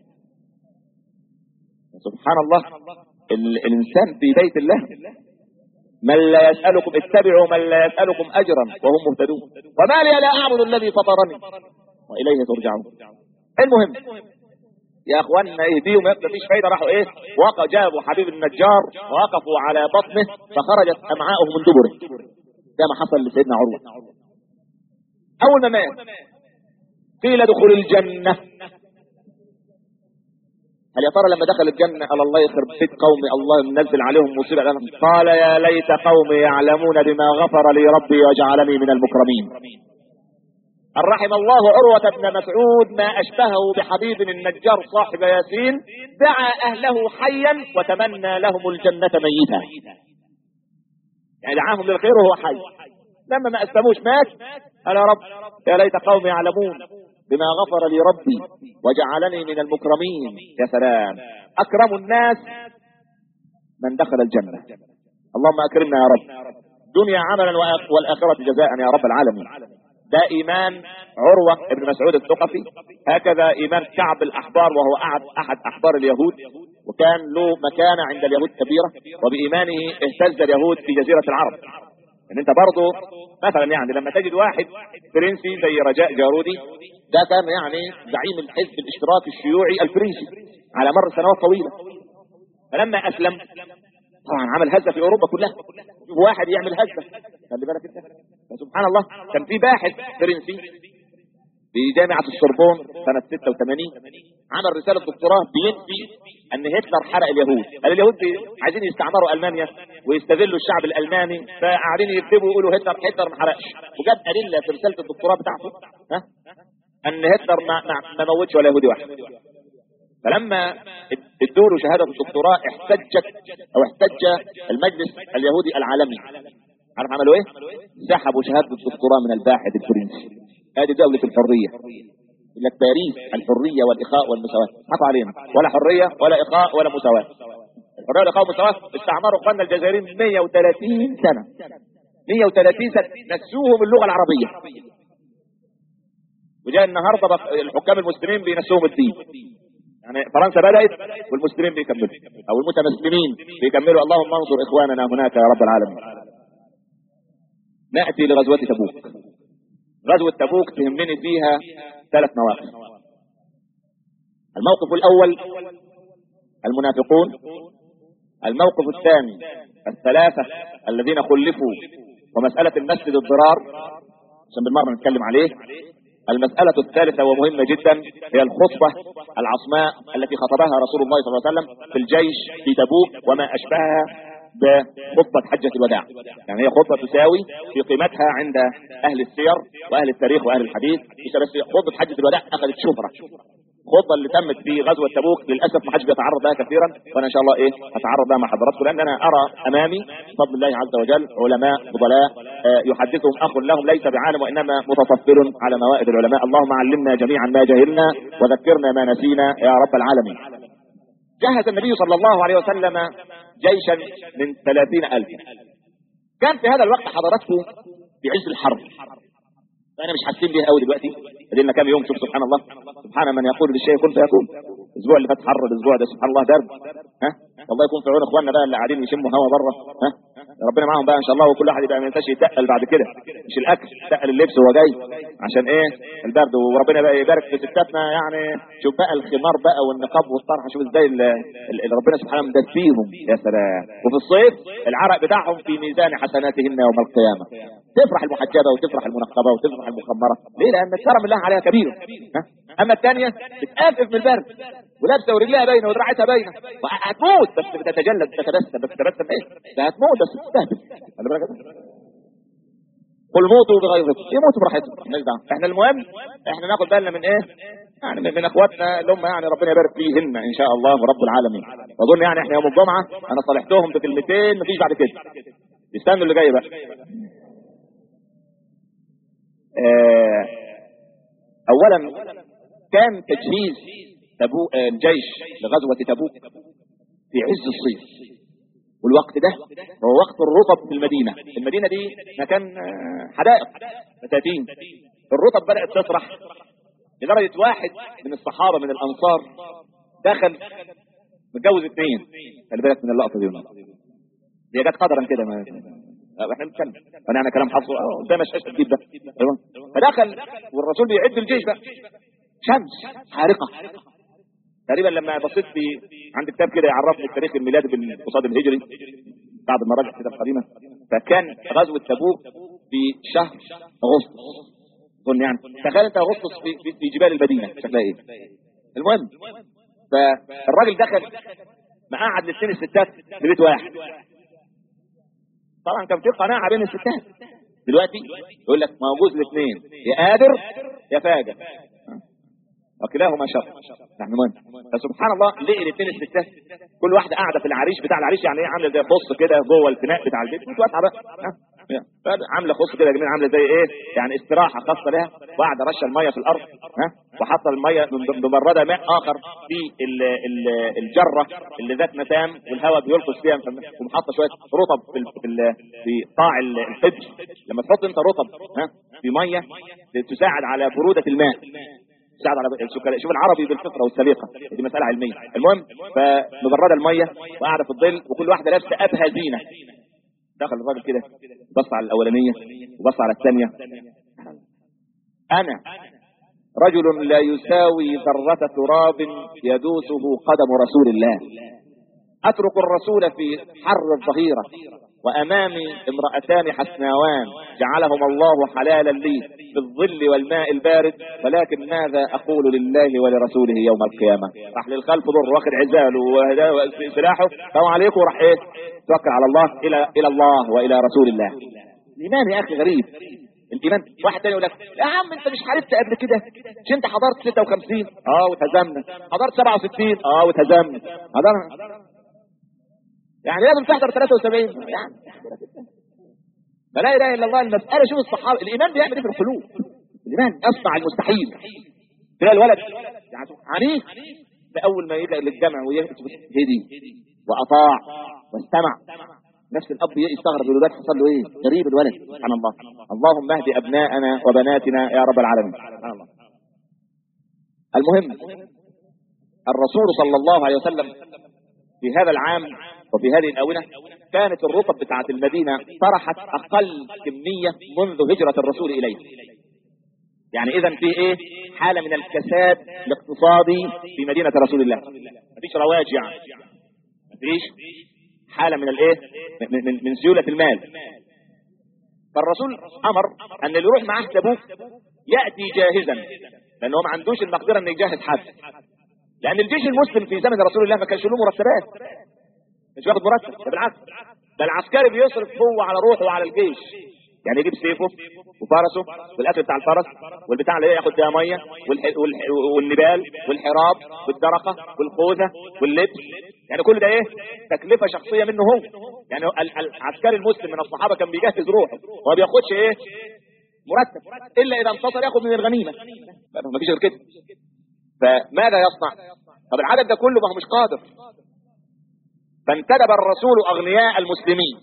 سبحان الله الانسان في بيت الله من لا يسألكم اتبعوا من لا يسألكم أجرا وهم مهتدون وما لي لا أعبد الذي فطرني وإليه ترجعون المهم يا اخوانا اهديهم مفيش فايده راحوا ايه وقف جابوا حبيب النجار ووقفوا على بطنه فخرجت امعاؤه من دبره ده ما حصل لسيدنا عروه اول ما مات قيل ادخل الجنه هل يا ترى لما دخل الجنة قال الله يخرب بيت قومي الله منزل عليهم مصيبة قال يا ليت قومي يعلمون بما غفر لي ربي وجعلني من المكرمين أن رحم الله عروة بن مسعود ما أشبهه بحبيب النجار صاحب ياسين دعا أهله حيا وتمنى لهم الجنة ميتا يعني دعاهم للخير وهو حي لما ما أسلموش مات قال يا رب يا ليت قومي يعلمون بما غفر لي ربي وجعلني من المكرمين يا سلام أكرم الناس من دخل الجنة اللهم أكرمنا يا رب دنيا عملا والآخرة جزاء يا رب العالمين ده إيمان عروة ابن مسعود الثقفي هكذا إيمان كعب الأحبار وهو أحد, أحد أحبار اليهود وكان له مكانة عند اليهود كبيرة وبإيمانه اهتز اليهود في جزيرة العرب ان انت برضه مثلا يعني لما تجد واحد فرنسي زي رجاء جارودي ده كان يعني زعيم الحزب الاشتراكي الشيوعي الفرنسي على مر سنوات طويله فلما اسلم طبعا عمل هزه في اوروبا كلها واحد يعمل هزه خلي بالك انت سبحان الله كان في باحث فرنسي في جامعة السوربون سنة 86 عمل رسالة دكتوراه بينفي ان هتلر حرق اليهود قال اليهود عايزين يستعمروا المانيا ويستذلوا الشعب الالماني فقاعدين يكتبوا يقولوا هتلر هتلر ما حرقش وجاب ادله في رساله الدكتوراه بتاعته ها ان هتلر ما, ما, ما موتش ولا يهودي واحد فلما ادوا له شهاده الدكتوراه احتجت او احتج المجلس اليهودي العالمي عارف عملوا ايه؟ سحبوا شهاده الدكتوراه من الباحث الفرنسي هذه دولة الحرية يقول لك باريس الحرية والإخاء والمساواة حطوا علينا ولا حرية ولا إخاء ولا مساواة الحرية والإخاء والمساواة استعمروا اخواننا الجزائريين 130 سنة 130 سنة نسوهم اللغة العربية وجاء النهاردة الحكام المسلمين بينسوهم الدين يعني فرنسا بدأت والمسلمين بيكملوا او المتمسلمين بيكملوا اللهم انصر اخواننا هناك يا رب العالمين نأتي لغزوة تبوك غزوة تبوك تهمني فيها ثلاث مواقف الموقف الاول المنافقون الموقف الثاني الثلاثة الذين خلفوا ومسألة المسجد الضرار عشان بالمرة نتكلم عليه المسألة الثالثة ومهمة جدا هي الخطبة العصماء التي خطبها رسول الله صلى الله عليه وسلم في الجيش في تبوك وما أشبهها بخطبة حجة الوداع يعني هي خطبة تساوي في قيمتها عند أهل السير وأهل التاريخ وأهل الحديث بس خطبة حجة الوداع أخذت شهرة الخطبه اللي تمت في غزوه تبوك للاسف ما حدش بيتعرض لها كثيرا وانا ان شاء الله ايه اتعرض لها مع حضراتكم لان انا ارى امامي بفضل الله عز وجل علماء فضلاء آه، يحدثهم اخ لهم ليس بعالم وانما متصفر على موائد العلماء اللهم علمنا جميعا ما جهلنا وذكرنا ما نسينا يا رب العالمين جهز النبي صلى الله عليه وسلم جيشا من ثلاثين ألف كان في هذا الوقت حضراتكم في عز الحرب فانا مش حاسين بيها قوي دلوقتي ادينا كام يوم شوف سبحان الله سبحان من يقول للشيء كن فيكون الاسبوع اللي فات حر الاسبوع ده سبحان الله درب ها الله يكون في عون اخواننا بقى اللي قاعدين يشموا هوا بره ها ربنا معاهم بقى ان شاء الله وكل واحد يبقى ما ينساش يتقل بعد كده مش الاكل تقل اللبس وهو جاي عشان ايه البرد وربنا بقى يبارك في ستاتنا يعني شوف بقى الخمار بقى والنقاب والطرحه شوف ازاي ال- ال- ال- ربنا سبحانه مدفيهم يا سلام وفي الصيف العرق بتاعهم في ميزان حسناتهن يوم القيامه تفرح المحجبه وتفرح المنقبه وتفرح المخمره ليه لان كرم الله عليها كبير ها؟ اما الثانيه بتقفف من البرد ولابسه ورجلها باينه ودراعتها باينه هتموت بس بتتجلد بتتبسم بس تتبسم ايه ده هتموت بس تستهبل خلي بالك قل موتوا بغيظكم يموتوا براحتهم مالناش دعوه احنا المهم احنا ناخد بالنا من ايه يعني من من اخواتنا اللي هم يعني ربنا يبارك فيهن ان شاء الله رب العالمين واظن يعني احنا يوم الجمعه انا صالحتهم بكلمتين مفيش بعد كده استنوا اللي جاي بقى آه، اولا كان تجهيز تبوك آه، الجيش لغزوة تبوك في عز الصيف والوقت ده هو وقت الرطب في المدينة المدينة دي مكان آه، حدائق بساتين الرطب بدأت تطرح لدرجة واحد من الصحابة من الأنصار دخل متجوز اثنين خلي بالك من اللقطة دي هي جت قدرا كده ما آه، احنا بنتكلم انا انا كلام حافظه اه ده مش اشهد جديد ده أيوة. فدخل والرسول بيعد الجيش بقى شمس حارقه تقريبا لما بصيت في عند كتاب كده يعرفني التاريخ الميلادي بالقصاد الهجري بعد ما راجع كده قديما فكان غزوه تبوك في شهر اغسطس اظن يعني تخيل انت اغسطس في, في, في جبال المدينه شكلها ايه المهم فالراجل دخل مقعد الاثنين الستات في بيت واحد طبعا كان في قناعه بين الستات دلوقتي يقول لك موجود الاثنين يا قادر يا فاجر وكلاهما شر نحن من فسبحان الله لقي الاثنين الستات كل واحده قاعده في العريش بتاع العريش يعني ايه عامله زي خص كده جوه الفناء بتاع البيت متوسعه بقى ها؟ عامله خص كده يا جماعه عامله زي ايه يعني استراحه خاصه لها وقاعده رشه الميه في الارض ها وحاطه الميه مبرده ماء اخر في ال ال الجره اللي ذات مسام والهواء بيلقص فيها ومحطه شويه رطب في ال في, ال في قاع الحبس لما تحط انت رطب ها في ميه تساعد على بروده الماء تساعد على السكريات شوف العربي بالفطره والسليقه دي مساله علميه المهم فمبرده الميه وقاعده في الظل وكل واحده لابسه ابهى زينه دخل الراجل كده بص على الاولانيه وبص على الثانيه انا رجل لا يساوي ذرة تراب يدوسه قدم رسول الله اترك الرسول في حر الظهيرة وامامي امرأتان حسناوان جعلهما الله حلالا لي في الظل والماء البارد ولكن ماذا اقول لله ولرسوله يوم القيامة راح للخلف ضر واخد عزاله وسلاحه السلام عليكم وراح ايه توكل على الله الى الى الله والى رسول الله الايمان يا اخي غريب الايمان واحد تاني يقول لك يا عم انت مش حاربت قبل كده مش انت حضرت 56 اه واتهزمنا حضرت 67 اه واتهزمنا حضرنا يعني لازم تحضر 73 يعني فلا اله الا الله المساله شوف الصحابه الايمان بيعمل ايه في القلوب الايمان يصنع المستحيل تلاقي الولد يعني عنيف باول ما يبدا للجمع هدي واطاع واستمع نفس الاب يستغرب يقول حصل له ايه غريب الولد سبحان الله اللهم اهد ابناءنا وبناتنا يا رب العالمين سبحان الله المهم الرسول صلى الله عليه وسلم في هذا العام وفي هذه الآونة كانت الرطب بتاعت المدينة طرحت أقل كمية منذ هجرة الرسول إليها يعني إذا في إيه حالة من الكساد الاقتصادي في مدينة رسول الله مفيش رواج يعني مفيش حالة من الإيه من, من, من سيولة المال فالرسول أمر أن اللي يروح معاه تبوك يأتي جاهزا لأنه ما عندوش المقدرة أن يجهز حد لأن الجيش المسلم في زمن رسول الله ما كانش له مرتبات مش واخد مرتب ده بالعكس ده العسكري بيصرف هو على روحه وعلى الجيش يعني يجيب سيفه وفرسه والاكل بتاع الفرس والبتاع اللي ياخد فيها ميه والح... والح... والنبال والحراب والدرقه والخوذه واللبس يعني كل ده ايه تكلفه شخصيه منه هو يعني ال- العسكري المسلم من الصحابه كان بيجهز روحه وما بياخدش ايه مرتب الا اذا انتصر ياخد من الغنيمه ما فيش غير كده فماذا يصنع طب العدد ده كله ما هو مش قادر فانتدب الرسول اغنياء المسلمين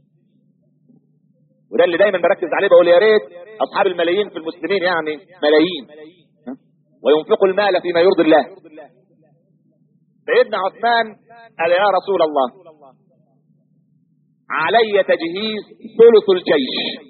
وده اللي دايما بركز عليه بقول يا ريت اصحاب الملايين في المسلمين يعني ملايين ها؟ وينفقوا المال فيما يرضي الله سيدنا عثمان قال يا رسول الله علي تجهيز ثلث الجيش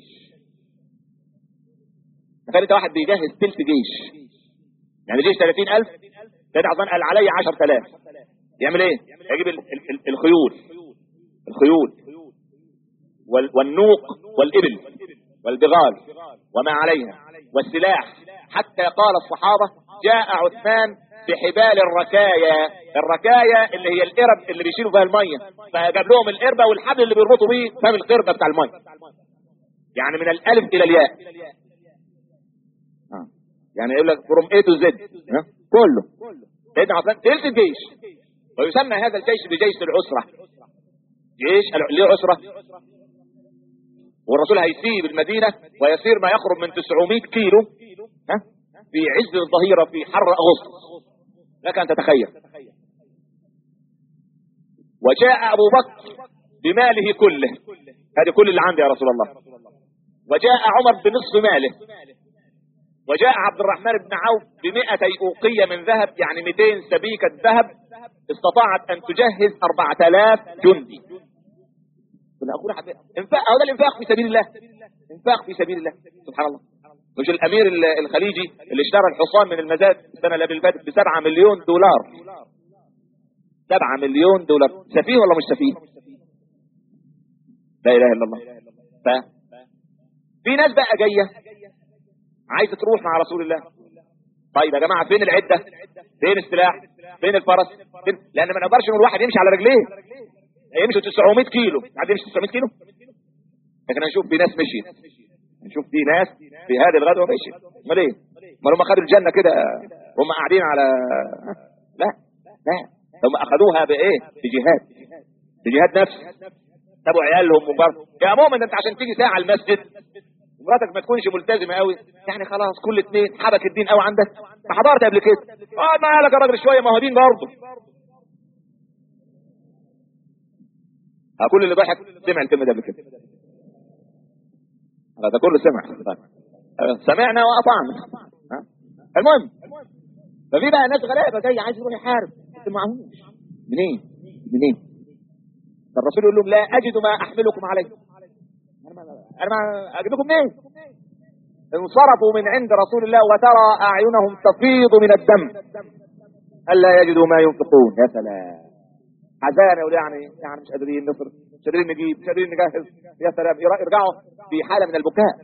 تخيل انت واحد بيجهز ثلث جيش يعني جيش 30000 سيدنا عثمان قال علي 10000 يعمل ايه يجيب ال- ال- ال- الخيول الخيول وال- والنوق والإبل والبغال وما عليها والسلاح حتى قال الصحابة جاء عثمان بحبال الركايا الركايا اللي هي القرب اللي بيشيلوا فيها المية فجاب لهم القربة والحبل اللي بيربطوا بيه فهم القربة بتاع المية يعني من الألف إلى الياء آه. يعني يقول لك from A to Z ها؟ كله سيدنا عثمان تلت الجيش ويسمى هذا الجيش بجيش العسرة جيش ليه عسرة والرسول هيسيب المدينة ويسير ما يقرب من 900 كيلو ها في عز الظهيرة في حر أغسطس لك أن تتخيل وجاء أبو بكر بماله كله هذه كل اللي عندي يا رسول الله وجاء عمر بنصف ماله وجاء عبد الرحمن بن عوف بمئتي أوقية من ذهب يعني 200 سبيكة ذهب استطاعت أن تجهز 4000 جندي كنا أقول حبيب انفاق هو ده الانفاق في سبيل الله انفاق في سبيل الله سبحان الله مش الأمير ال- الخليجي اللي اشترى الحصان من المزاد السنة اللي قبل اللي فاتت بسبعة مليون دولار سبعة مليون دولار سفيه ولا مش سفيه لا إله إلا الله ف في ناس بقى جاية عايزة تروح مع رسول الله طيب يا جماعة فين العدة فين السلاح فين الفرس فين؟ لأن ما نقدرش نقول واحد يمشي على رجليه يمشي 900 كيلو حد يمشي 900 كيلو لكن هنشوف في ناس مشيت نشوف في ناس في هذه الغدوة مشيت امال ايه امال هم خدوا الجنة كده هم قاعدين على لا لا هم اخذوها بايه بجهاد بجهاد نفس سابوا عيالهم وبرضه يا مؤمن انت عشان تيجي ساعة المسجد مراتك ما تكونش ملتزمة قوي يعني خلاص كل اتنين حبك الدين قوي عندك ما حضرت قبل كده اقعد معايا لك يا راجل شوية ما هو دين برضه ها كل اللي ضحك سمع الكلمة دي قبل كده هذا كله سمع طيب. سمعنا وأطعنا ها؟ المهم ففي بقى ناس غلابة جاي عايز يروح يحارب بس معهوش منين منين فالرسول يقول لهم لا أجد ما أحملكم عليه أنا ما أنا ما أجدكم منين انصرفوا من عند رسول الله وترى أعينهم تفيض من الدم ألا يجدوا ما ينفقون يا سلام حزان يقول يعني يعني مش قادرين نصرف مش قادرين نجيب مش قادرين نجهز يا سلام يرجعوا في حالة من البكاء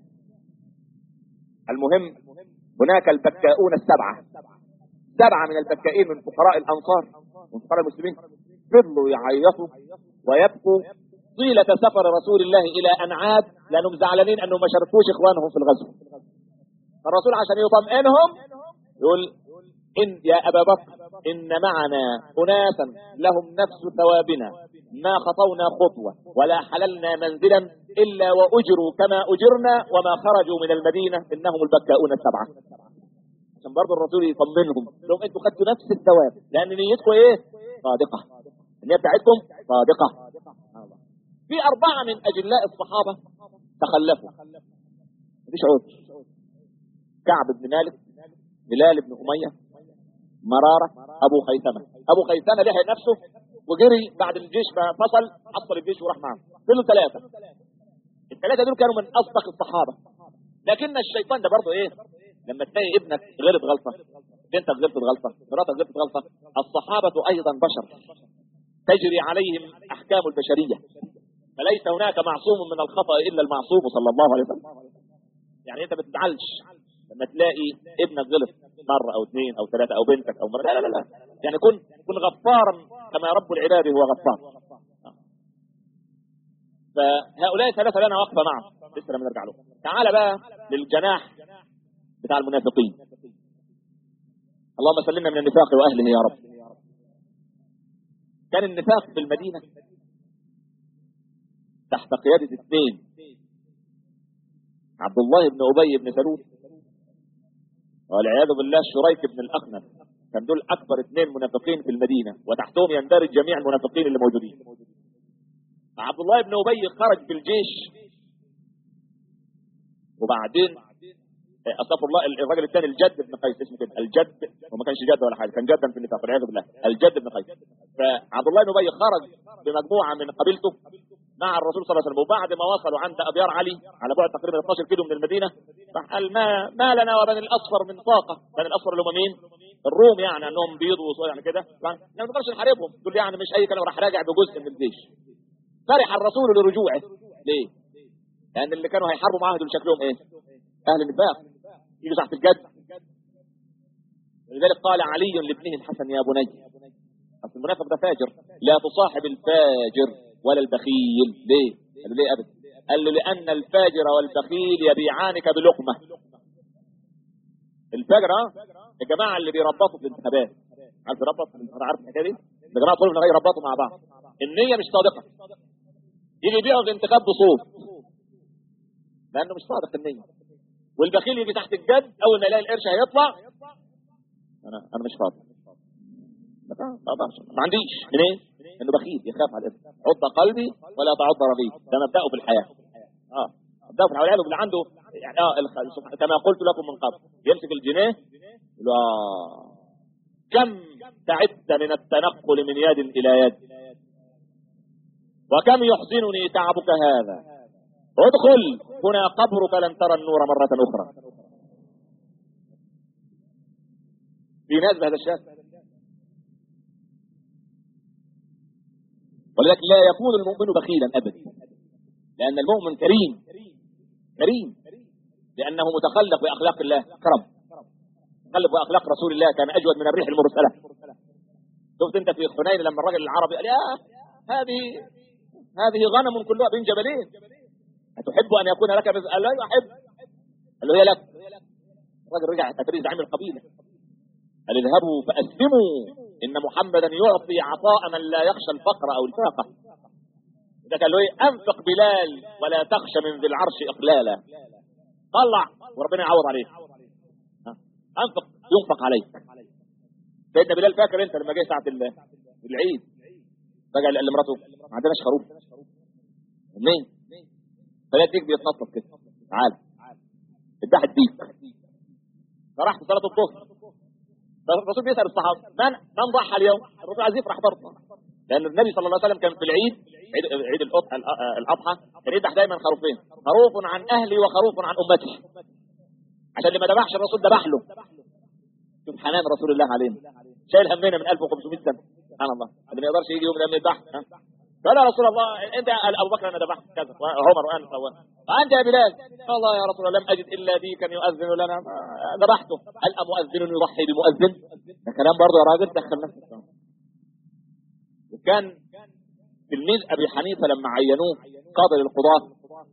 المهم هناك البكاؤون السبعة سبعة من البكائين من فقراء الأنصار من فقراء المسلمين فضلوا يعيطوا ويبكوا طيلة سفر رسول الله إلى أن عاد لأنهم زعلانين أنهم ما شاركوش إخوانهم في الغزو الرسول عشان يطمئنهم يقول إن يا أبا بكر إن معنا أناسا لهم نفس ثوابنا ما خطونا خطوة ولا حللنا منزلا إلا وأجروا كما أجرنا وما خرجوا من المدينة إنهم البكاؤون السبعة عشان برضه الرسول يطمنهم لهم انتوا خدتوا نفس الثواب لأن نيتكم إيه صادقة النية بتاعتكم صادقة في أربعة من أجلاء الصحابة تخلفوا مفيش عذر كعب بن مالك بلال بن أمية مرارة ابو خيثمة ابو خيثمة لحق نفسه وجري بعد الجيش ما فصل حصل الجيش وراح معه كله ثلاثة الثلاثة دول كانوا من اصدق الصحابة لكن الشيطان ده برضه ايه لما تلاقي ابنك غلط غلطة بنتك غلطت غلطة مراتك غلطت غلطة الصحابة ايضا بشر تجري عليهم احكام البشرية فليس هناك معصوم من الخطأ الا المعصوم صلى الله عليه وسلم يعني انت ما تزعلش لما تلاقي ابنك غلط مرة او اثنين او ثلاثة او بنتك او مرة لا لا لا يعني كن كن غفارا كما رب العباد هو غفار فهؤلاء الثلاثة لنا وقفة معهم لسه لما نرجع له تعال بقى للجناح بتاع المنافقين اللهم سلمنا من النفاق واهله يا رب كان النفاق في المدينة تحت قيادة اثنين عبد الله بن أبي بن سلول والعياذ بالله شريك بن الأخنس كان دول أكبر اثنين منافقين في المدينة وتحتهم يندرج جميع المنافقين اللي موجودين عبد الله بن أبي خرج بالجيش وبعدين استغفر الله الراجل الثاني الجد بن قيس اسمه كده الجد وما كانش جد ولا حاجه كان جدا في النفاق والعياذ بالله الجد بن قيس فعبد الله بن ابي خرج بمجموعه من قبيلته مع الرسول صلى الله عليه وسلم وبعد ما وصلوا عند ابيار علي على بعد تقريبا 12 كيلو من المدينه راح قال ما ما لنا وبني الاصفر من طاقه بني الاصفر اللي هم مين؟ الروم يعني انهم بيضوا يعني كده ما نقدرش نحاربهم دول يعني مش اي كلام راح راجع بجزء من الجيش فرح الرسول لرجوعه ليه؟ لان اللي كانوا هيحاربوا معاه دول شكلهم ايه؟ اهل النفاق يجوا تحت الجد ولذلك قال علي لابنه الحسن يا بني اصل المنافق ده فاجر لا تصاحب الفاجر ولا البخيل ليه؟ قال له ليه ابدا؟ قال له لان الفاجر والبخيل يبيعانك بلقمه الفاجر اه الجماعه اللي بيربطوا في الانتخابات عارف يربط في الانتخابات عارف الحكايه دي؟ الجماعه طول النهار يربطوا مع بعض النيه مش صادقه يجي يبيعوا الانتخاب بصوت لانه مش صادق النيه والبخيل يجي تحت الجد اول ما يلاقي القرش هيطلع انا انا مش فاضي ما اقدرش ما عنديش منين؟ انه بخيل يخاف على الاسم عض قلبي ولا تعض رغيف ده مبداه في الحياه اه مبداه في الحياه اللي عنده يعني اه الخ- كما قلت لكم من قبل يمسك الجنيه يقول له آه كم تعبت من التنقل من يد الى يد وكم يحزنني تعبك هذا ادخل هنا قبرك لن ترى النور مرة أخرى في ناس بهذا الشكل ولذلك لا يكون المؤمن بخيلا أبدا لأن المؤمن كريم كريم لأنه متخلق بأخلاق الله كرم متخلق بأخلاق رسول الله كان أجود من الريح المرسلة شفت أنت في حنين لما الرجل العربي قال يا هذه هذه غنم كلها بين جبلين أتحب أن يكون لك رزق قال لا أحب قال له هي لك الراجل رجع أتري زعيم القبيلة قال اذهبوا فأسلموا إن محمدا يعطي عطاء من لا يخشى الفقر أو الفاقة ده قال له إيه أنفق بلال ولا تخشى من ذي العرش إقلالا طلع وربنا يعوض عليك ها؟ أنفق ينفق عليك سيدنا بلال فاكر أنت لما جه ساعة ال- العيد رجع قال لمراته ما عندناش خروف منين؟ فلا الديك بيتنطط كده تعال ادعي الديك فراح في صلاة الظهر فالرسول بيسأل الصحابة من من ضحى اليوم؟ الرسول عايز يفرح برضه لأن النبي صلى الله عليه وسلم كان في العيد عيد, عيد الأض- الأ- الأضحى كان يذبح دايما خروفين خروف عن أهلي وخروف عن أمتي عشان اللي ما ذبحش الرسول ذبح له شوف حنان رسول الله علينا شايل همنا من 1500 سنة سبحان الله اللي ما يقدرش يجي يوم لما يذبح ها؟ قال يا رسول الله انت قال ابو بكر انا ذبحت كذا وعمر وقال فوان فانت يا بلال قال الله يا رسول الله لم اجد الا ديكا يؤذن لنا آه، ذبحته هل امؤذن يضحي بمؤذن ده كلام برضه يا راجل دخل نفسك وكان تلميذ ابي حنيفه لما عينوه قاضي للقضاه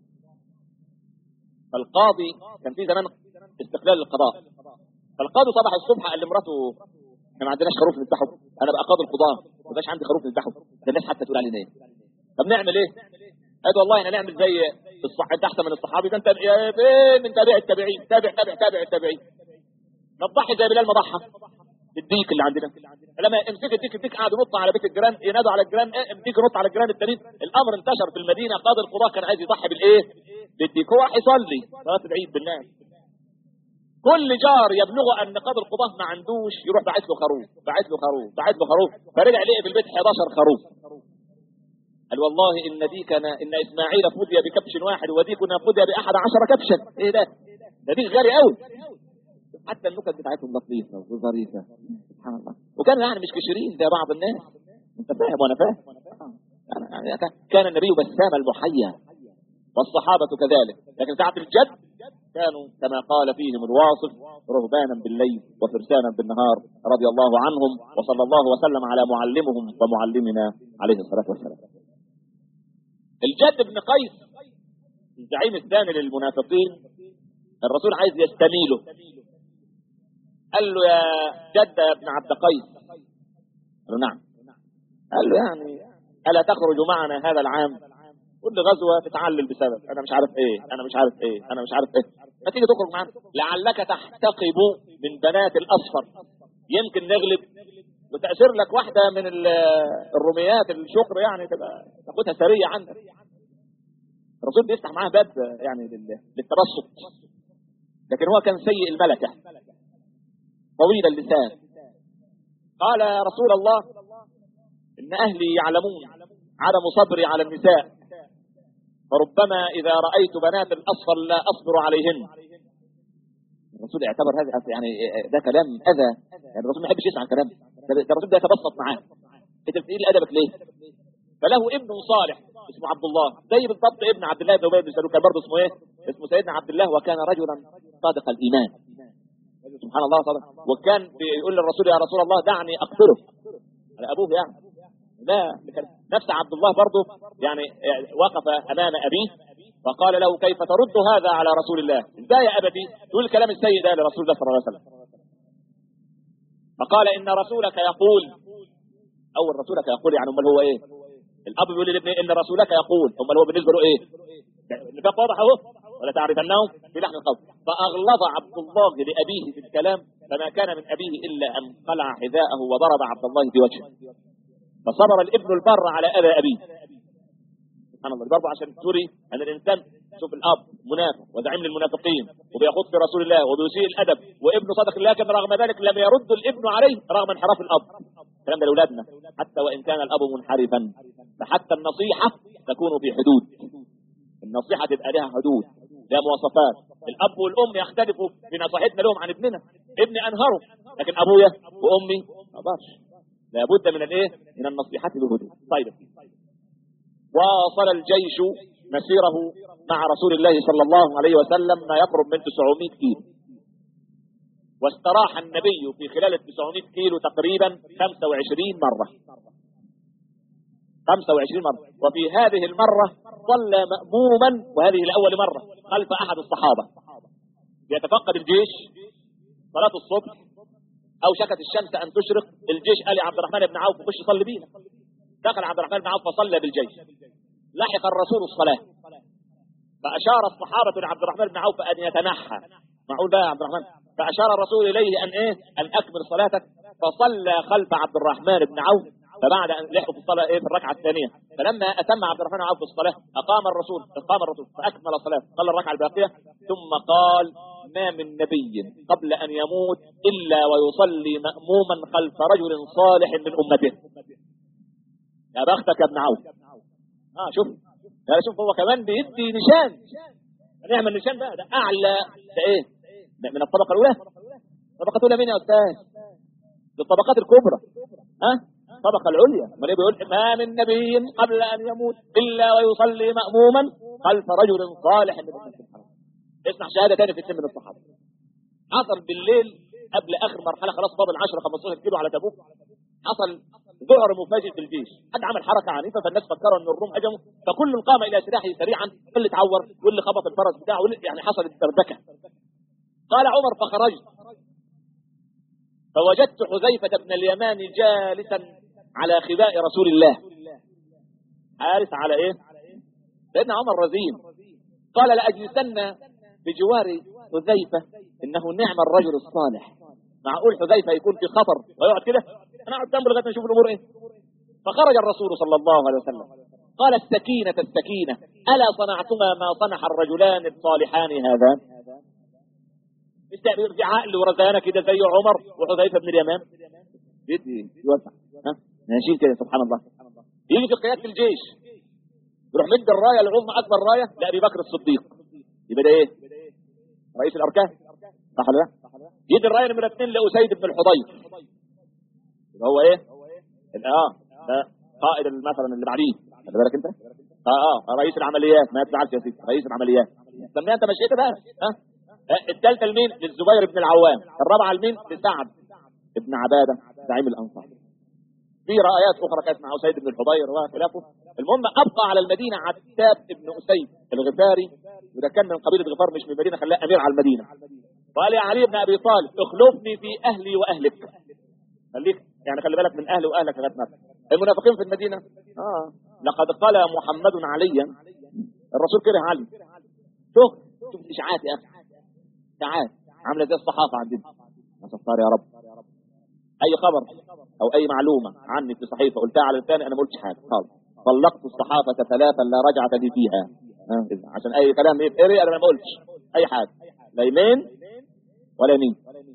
فالقاضي كان في زمان استقلال القضاء فالقاضي صبح الصبح قال لمراته احنا ما عندناش خروف نذبحه انا بقى قاضي القضاه ما بقاش عندي خروف نذبحه ده الناس حتى تقول علينا ايه طب نعمل ايه؟ قال والله احنا نعمل زي الصح انت احسن من الصحابي ده انت يا فين من تابع التابعين تابع تابع تابع التابعين ما تضحي زي بلال ما ضحى الديك اللي عندنا لما امسك الديك الديك قعد ينط على بيت الجيران ينادوا على الجيران ايه الديك ينط على الجيران التانيين الامر انتشر في المدينه قاضي القضاه كان عايز يضحي بالايه؟ بالديك هو راح يصلي صلاه العيد بالناس كل جار يبلغ ان نقاب القضاه ما عندوش يروح باعت له خروف باعت له خروف باعت له خروف فرجع لقي في البيت 11 خروف قال والله ان ديكنا ان اسماعيل فدي بكبش واحد وديكنا فدي باحد عشر كبشا ايه ده ده ديك غالي قوي حتى النكت بتاعتهم لطيفه وظريفه سبحان الله وكانوا يعني مش كشرين زي بعض الناس انت فاهم وانا فاهم يعني كان النبي بسام المحيا والصحابة كذلك لكن ساعة الجد كانوا كما قال فيهم الواصف رهبانا بالليل وفرسانا بالنهار رضي الله عنهم وصلى الله وسلم على معلمهم ومعلمنا عليه الصلاة والسلام الجد بن قيس الزعيم الثاني للمنافقين الرسول عايز يستميله قال له يا جد يا ابن عبد قيس قال له نعم قال له يعني ألا تخرج معنا هذا العام كل غزوة تتعلل بسبب أنا مش عارف إيه أنا مش عارف إيه أنا مش عارف إيه ما تيجي تخرج معنا لعلك تحتقب من بنات الأصفر يمكن نغلب وتأثير لك واحدة من الروميات الشكر يعني تبقى تاخدها سرية عندك الرسول بيفتح معاه باب يعني للتبسط لكن هو كان سيء الملكة طويل اللسان قال يا رسول الله إن أهلي يعلمون عدم صبري على النساء فربما إذا رأيت بنات الأصفر لا أصبر عليهن الرسول اعتبر هذا يعني ده كلام أذى يعني الرسول ما يحبش يسمع الكلام ده الرسول ده يتبسط معاه انت بتقول أدبك ليه فله ابن صالح اسمه عبد الله زي بالضبط ابن عبد الله بن ابي بن سلول كان برضه اسمه ايه اسمه سيدنا عبد الله وكان رجلا صادق الايمان سبحان الله صادق وكان بيقول للرسول يا رسول الله دعني اقتله على ابوه يعني لا نفس عبد الله برضه يعني وقف امام ابيه فقال له كيف ترد هذا على رسول الله ازاي يا ابتي تقول الكلام السيء ده لرسول الله صلى الله عليه وسلم فقال ان رسولك يقول اول رسولك يقول يعني امال هو ايه الاب بيقول لابنه ان رسولك يقول امال هو بالنسبه له ايه النفاق واضح اهو ولا تعرفنهم في لحن القول فاغلظ عبد الله لابيه في الكلام فما كان من ابيه الا ان قلع حذاءه وضرب عبد الله في وجهه فصبر الابن البر على اذى ابيه سبحان الله برضه عشان توري ان الانسان شوف الاب منافق وزعيم للمنافقين وبيخوض في رسول الله وبيسيء الادب وابنه صدق الله لكن رغم ذلك لم يرد الابن عليه رغم انحراف الاب الكلام ده لاولادنا حتى وان كان الاب منحرفا فحتى النصيحه تكون في حدود النصيحه تبقى لها حدود لها مواصفات الاب والام يختلفوا في نصيحتنا لهم عن ابننا ابني انهره لكن ابويا وامي ما اقدرش لابد من الايه من النصيحه بهدوء طيب واصل الجيش مسيره مع رسول الله صلى الله عليه وسلم ما يقرب من 900 كيلو واستراح النبي في خلال ال 900 كيلو تقريبا 25 مرة 25 مرة وفي هذه المرة صلى مأموما وهذه لأول مرة خلف أحد الصحابة يتفقد الجيش صلاة الصبح أو شكت الشمس أن تشرق الجيش قال عبد الرحمن بن عوف خش صلي بينا دخل عبد الرحمن بن عوف فصلى بالجيش لحق الرسول الصلاة فأشار الصحابة لعبد الرحمن بن عوف أن يتنحى معقول بقى يا عبد الرحمن فأشار الرسول إليه أن إيه أن أكمل صلاتك فصلى خلف عبد الرحمن بن عوف فبعد أن لحقوا في الصلاة إيه في الركعة الثانية فلما أتم عبد الرحمن بن عوف الصلاة أقام الرسول أقام الرسول فأكمل الصلاة صلى الركعة الباقية ثم قال ما من نبي قبل أن يموت إلا ويصلي مأموما خلف رجل صالح من أمته يا بختك يا ابن عوف اه شوف لا شوف هو كمان بيدي نشان نعمل نشان بقى ده اعلى ده ايه ده من الطبقه الاولى الطبقه الاولى مين يا استاذ دي الطبقات الكبرى ها الطبقه العليا امال بيقول ما من نبي قبل ان يموت الا ويصلي ماموما خلف رجل صالح من امه اسمع شهاده ثانيه في من الصحابه حصل بالليل قبل اخر مرحله خلاص فاضل 10 15 كيلو على تبوك حصل ذعر مفاجئ في الجيش حد عمل حركه عنيفه فالناس فكروا ان الروم هجموا فكل قام الى سلاحه سريعا واللي اتعور واللي خبط الفرس بتاعه واللي يعني حصلت دربكه قال عمر فخرجت فوجدت حذيفه بن اليمان جالسا على خباء رسول الله حارس على ايه سيدنا عمر رزين قال لاجلسن بجوار حذيفه انه نعم الرجل الصالح معقول حذيفه يكون في خطر ويقعد كده انا اقعد جنبه لغايه نشوف الامور ايه فخرج الرسول صلى الله عليه وسلم قال السكينة السكينة ألا صنعتما ما صنع الرجلان الصالحان هذان مستقبل في عقل ورزانه كده زي عمر وحذيفه بن اليمان يدي يوسع ها ماشي كده سبحان الله يجي في قياده الجيش يروح مد الرايه العظمى اكبر رايه لابي بكر الصديق يبقى ده ايه؟ رئيس الاركان صح ولا لا؟ يدي الرايه نمره اثنين لاسيد بن الحضير يبقى هو ايه؟ اه ده قائد مثلا اللي بعديه خلي بالك انت اه اه رئيس العمليات ما تزعلش يا سيدي رئيس العمليات سميها انت مشيت بقى ها الثالثه لمين؟ للزبير بن العوام الرابعه لمين؟ لسعد بن عباده زعيم الانصار في رأيات أخرى كانت مع أسيد بن الحضير وخلافه المهم أبقى على المدينة عتاب بن أسيد الغفاري وده كان من قبيلة غفار مش من المدينة خلاه أمير على المدينة قال يا علي بن أبي طالب اخلفني في أهلي وأهلك خليك يعني خلي بالك من أهلي وأهلك لغاية مكة المنافقين في المدينة آه لقد قال محمد عليا الرسول كره علي شوف شوف الإشاعات يا أخي إشاعات عاملة زي الصحافة عندنا يا ستار يا رب اي خبر او اي معلومة عني في صحيفة قلتها على لساني انا ما قلتش حاجة خالص طلقت الصحافة ثلاثا لا رجعة لي فيها عشان اي كلام يتقري انا ما قلتش اي حاجة لا يمين ولا يمين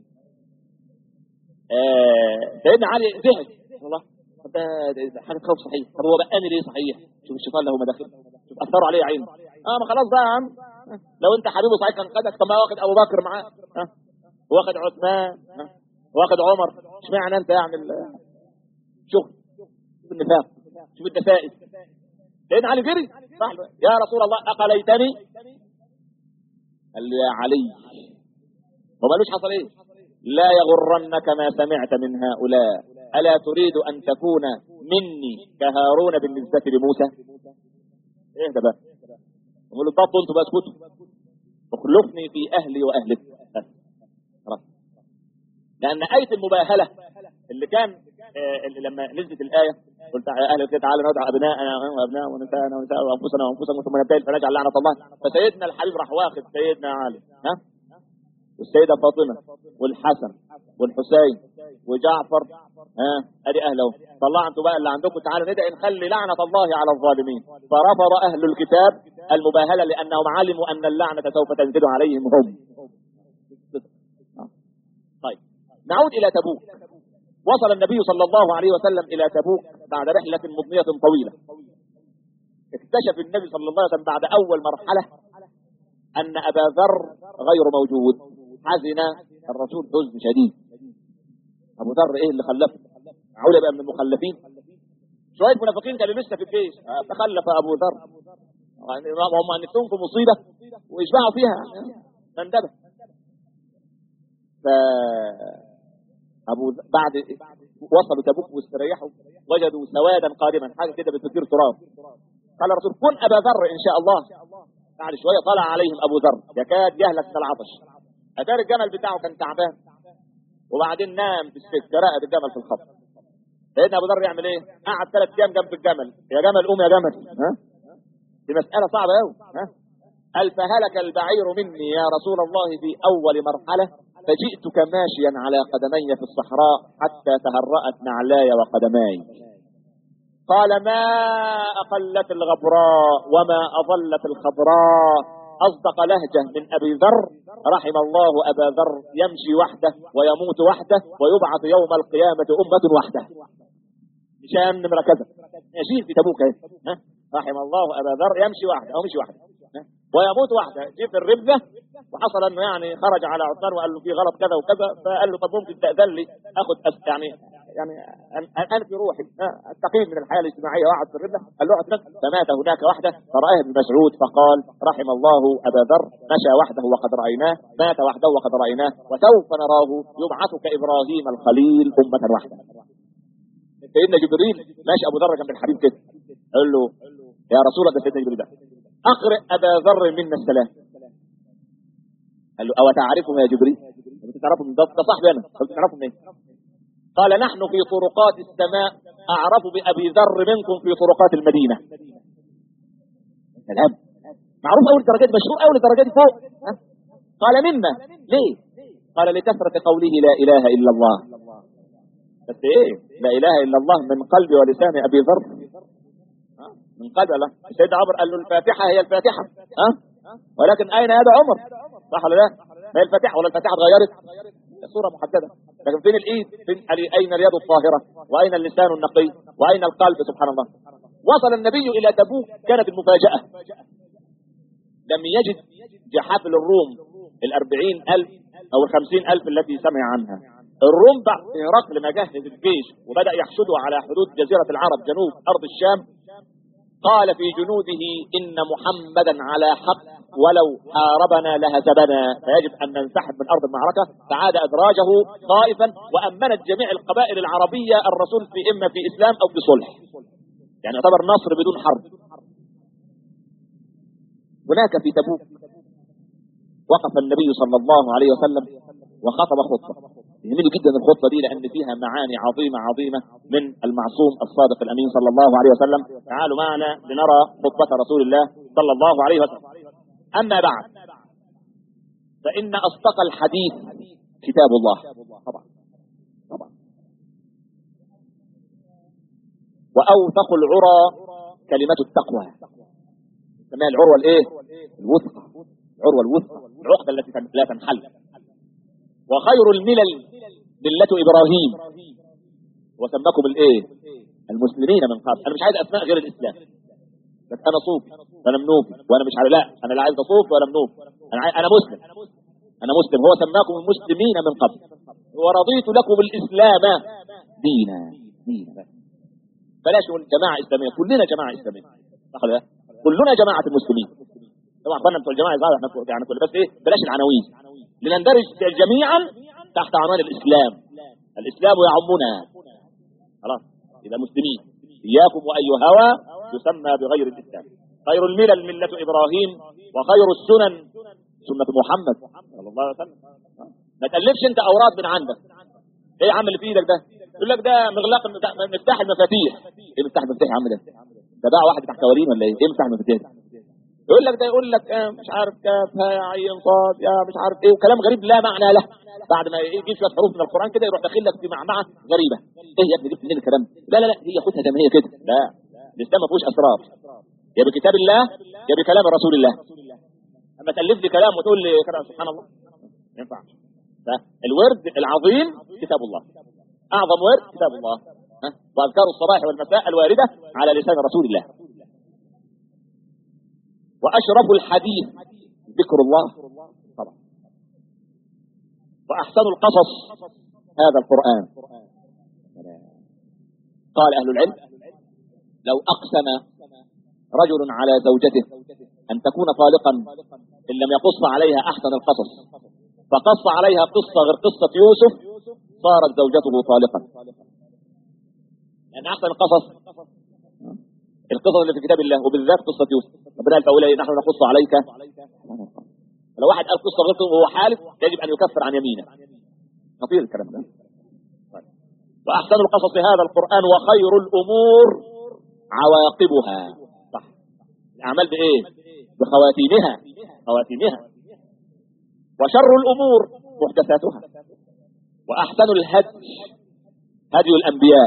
آه سيدنا علي زهق والله ده حاجة خوف صحيح طب هو بقاني ليه صحيح شوف الشيطان له مداخل شوف اثروا عليه عينه اه ما خلاص بقى يا عم لو انت حبيبه صحيح كان خدك طب ما واخد ابو بكر معاه ها واخد عثمان ها واخد عمر اشمعنى انت يعني شوف شوف النفاق شوف الدسائس سيدنا علي جري صح يا رسول الله اقليتني قال له يا علي هو مالوش حصل ايه لا يغرنك ما سمعت من هؤلاء الا تريد ان تكون مني كهارون بالنسبه لموسى ايه ده بقى يقول له طب انتوا بقى اسكتوا اخلفني في اهلي واهلك خلاص لأن آية المباهلة اللي كان آه اللي لما نزلت الآية قلت يا أهل الكتاب تعالى ندعو أبناءنا وأبناء ونساءنا ونساء وأنفسنا وأنفسكم ثم نبتهل فنجعل لعنة الله فسيدنا الحبيب راح واخد سيدنا علي ها والسيدة فاطمة والحسن والحسين وجعفر ها ادي اهله طلعوا انتوا بقى اللي عندكم تعالوا ندعي نخلي لعنة الله على الظالمين فرفض اهل الكتاب المباهلة لانهم علموا ان اللعنة سوف تنزل عليهم هم طيب نعود إلى تبوك وصل النبي صلى الله عليه وسلم إلى تبوك بعد رحلة مضنية طويلة اكتشف النبي صلى الله عليه وسلم بعد أول مرحلة أن أبا ذر غير موجود حزن الرسول حزن شديد أبو ذر إيه اللي خلفه معقول يبقى من المخلفين شوية منافقين كانوا لسه في الجيش تخلف أبو ذر هم نفسهم في مصيبة ويشبعوا فيها مندبه ف ابو بعد وصلوا تبوك واستريحوا وجدوا سوادا قادما حاجه كده بتثير تراب قال الرسول كن ابا ذر ان شاء الله بعد شويه طلع عليهم ابو ذر يكاد يهلك من العطش اتاري الجمل بتاعه كان تعبان وبعدين نام في السكه راقد الجمل في الخط سيدنا ابو ذر يعمل ايه؟ قعد ثلاث ايام جنب الجمل يا جمل قوم يا جمل ها دي مساله صعبه قوي ها قال فهلك البعير مني يا رسول الله في اول مرحله فجئتك ماشيا على قدمي في الصحراء حتى تهرأت نعلاي وقدماي قال ما أقلت الغبراء وما أظلت الخضراء أصدق لهجة من أبي ذر رحم الله أبا ذر يمشي وحده ويموت وحده ويبعث يوم القيامة أمة وحده مشان نمرة كذا يشيل في تبوك ها رحم الله أبا ذر يمشي وحده أو مشي وحده ويموت وحده جه في الربدة وحصل انه يعني خرج على عثمان وقال له في غلط كذا وكذا فقال له طب ممكن تأذن لي اخد يعني يعني انفي روحي استقيم من الحياه الاجتماعيه واقعد في الربده قال له اقعد فمات هناك وحده فرآه ابن مسعود فقال رحم الله ابا ذر مشى وحده وقد رايناه مات وحده وقد رايناه وسوف نراه يبعث كابراهيم الخليل امه وحده سيدنا جبريل ماشي ابو ذر جنب الحبيب كده قال له يا رسول الله سيدنا جبريل ده اقرئ ابا ذر منا السلام قال له او تعرفه يا جبريل انت تعرفه من ده صاحبي انا قلت تعرفه منين قال نحن في طرقات السماء اعرف بابي ذر منكم في طرقات المدينه سلام معروف اول درجات مشهور اول درجات فوق ها؟ قال مما ليه قال لكثرة قوله لا اله الا الله بس ايه لا اله الا الله من قلب ولسان ابي ذر من قلب الله سيدنا عمر قال له الفاتحة هي الفاتحة ها ولكن أين يد عمر صح ولا لا ما هي الفاتحه ولا الفاتحه اتغيرت صوره محدده لكن فين الايد فين اين اليد الطاهره واين اللسان النقي واين القلب سبحان الله وصل النبي الى تبوك كانت المفاجاه لم يجد جحافل الروم الأربعين ألف أو الخمسين ألف التي سمع عنها الروم بعد هرقل ما جهز الجيش وبدأ يحشده على حدود جزيرة العرب جنوب أرض الشام قال في جنوده إن محمدا على حق ولو حاربنا لهزمنا فيجب أن ننسحب من أرض المعركة فعاد أدراجه خائفا وأمنت جميع القبائل العربية الرسول في إما في إسلام أو في صلح يعني يعتبر نصر بدون حرب هناك في تبوك وقف النبي صلى الله عليه وسلم وخطب خطبة يهمني جدا الخطبة دي لأن فيها معاني عظيمة عظيمة من المعصوم الصادق الأمين صلى الله عليه وسلم تعالوا معنا لنرى خطبة رسول الله صلى الله عليه وسلم أما بعد فإن أصدق الحديث كتاب الله طبعا طبعا وأوثق العرى كلمة التقوى سماها العروة الايه الوثقة العروة الوثقة العقدة التي لا تنحل وخير الملل ملة إبراهيم وسماكم الايه المسلمين من قبل انا مش عايز اسماء غير الاسلام بس انا صوفي وانا منوفي وانا مش عارف لا انا لا عايز اصوف ولا منوف انا عايز انا مسلم انا مسلم هو سماكم المسلمين من قبل ورضيت لكم الاسلام دينا دينا بلاش نقول جماعه اسلاميه كلنا جماعه اسلاميه صح ولا لا؟ كلنا جماعه المسلمين طبعا اخواننا بتوع الجماعه يزعلوا احنا يعني كل بس ايه بلاش العناوين لنندرج جميعا تحت عنوان الاسلام الاسلام يعمنا خلاص اذا مسلمين اياكم واي هوى يسمى بغير الاسلام خير الملل مله ابراهيم وخير السنن سنه محمد صلى الله عليه وسلم ما تالفش انت اوراد من عندك ايه يا عم اللي في ايدك ده يقول لك ده مغلاق مفتاح المفاتيح ايه مفتاح المفاتيح يا عم ده ده بقى واحد تحت كوالين ولا ايه ايه مفتاح المفاتيح ده يقول لك ده يقول لك آه مش عارف كاف ها عين صاد يا مش عارف ايه وكلام غريب لا معنى له بعد ما يجي شويه حروف من القران كده يروح داخل لك في معمعه غريبه ايه يا ابني جبت منين الكلام لا لا لا هي خدها زي ما هي كده لا الاسلام ما فيهوش اسرار يا بكتاب الله يا بكلام رسول الله اما تالف لي كلام وتقول لي كلام سبحان الله ما ينفعش الورد العظيم كتاب الله اعظم ورد كتاب الله ها؟ واذكار الصباح والمساء الوارده على لسان رسول الله واشرف الحديث ذكر الله طبعا واحسن القصص هذا القران قال اهل العلم لو اقسم رجل على زوجته ان تكون طالقا ان لم يقص عليها احسن القصص فقص عليها قصه غير قصه يوسف صارت زوجته طالقا يعني احسن القصص القصص اللي في كتاب الله وبالذات قصه يوسف ربنا قال فاولئك نحن نقص عليك لو واحد قال قصه غير وهو حالف يجب ان يكفر عن يمينه خطير الكلام ده واحسن القصص هذا القران وخير الامور عواقبها صح الاعمال بايه بخواتيمها خواتيمها وشر الامور محدثاتها واحسن الهدي هدي الانبياء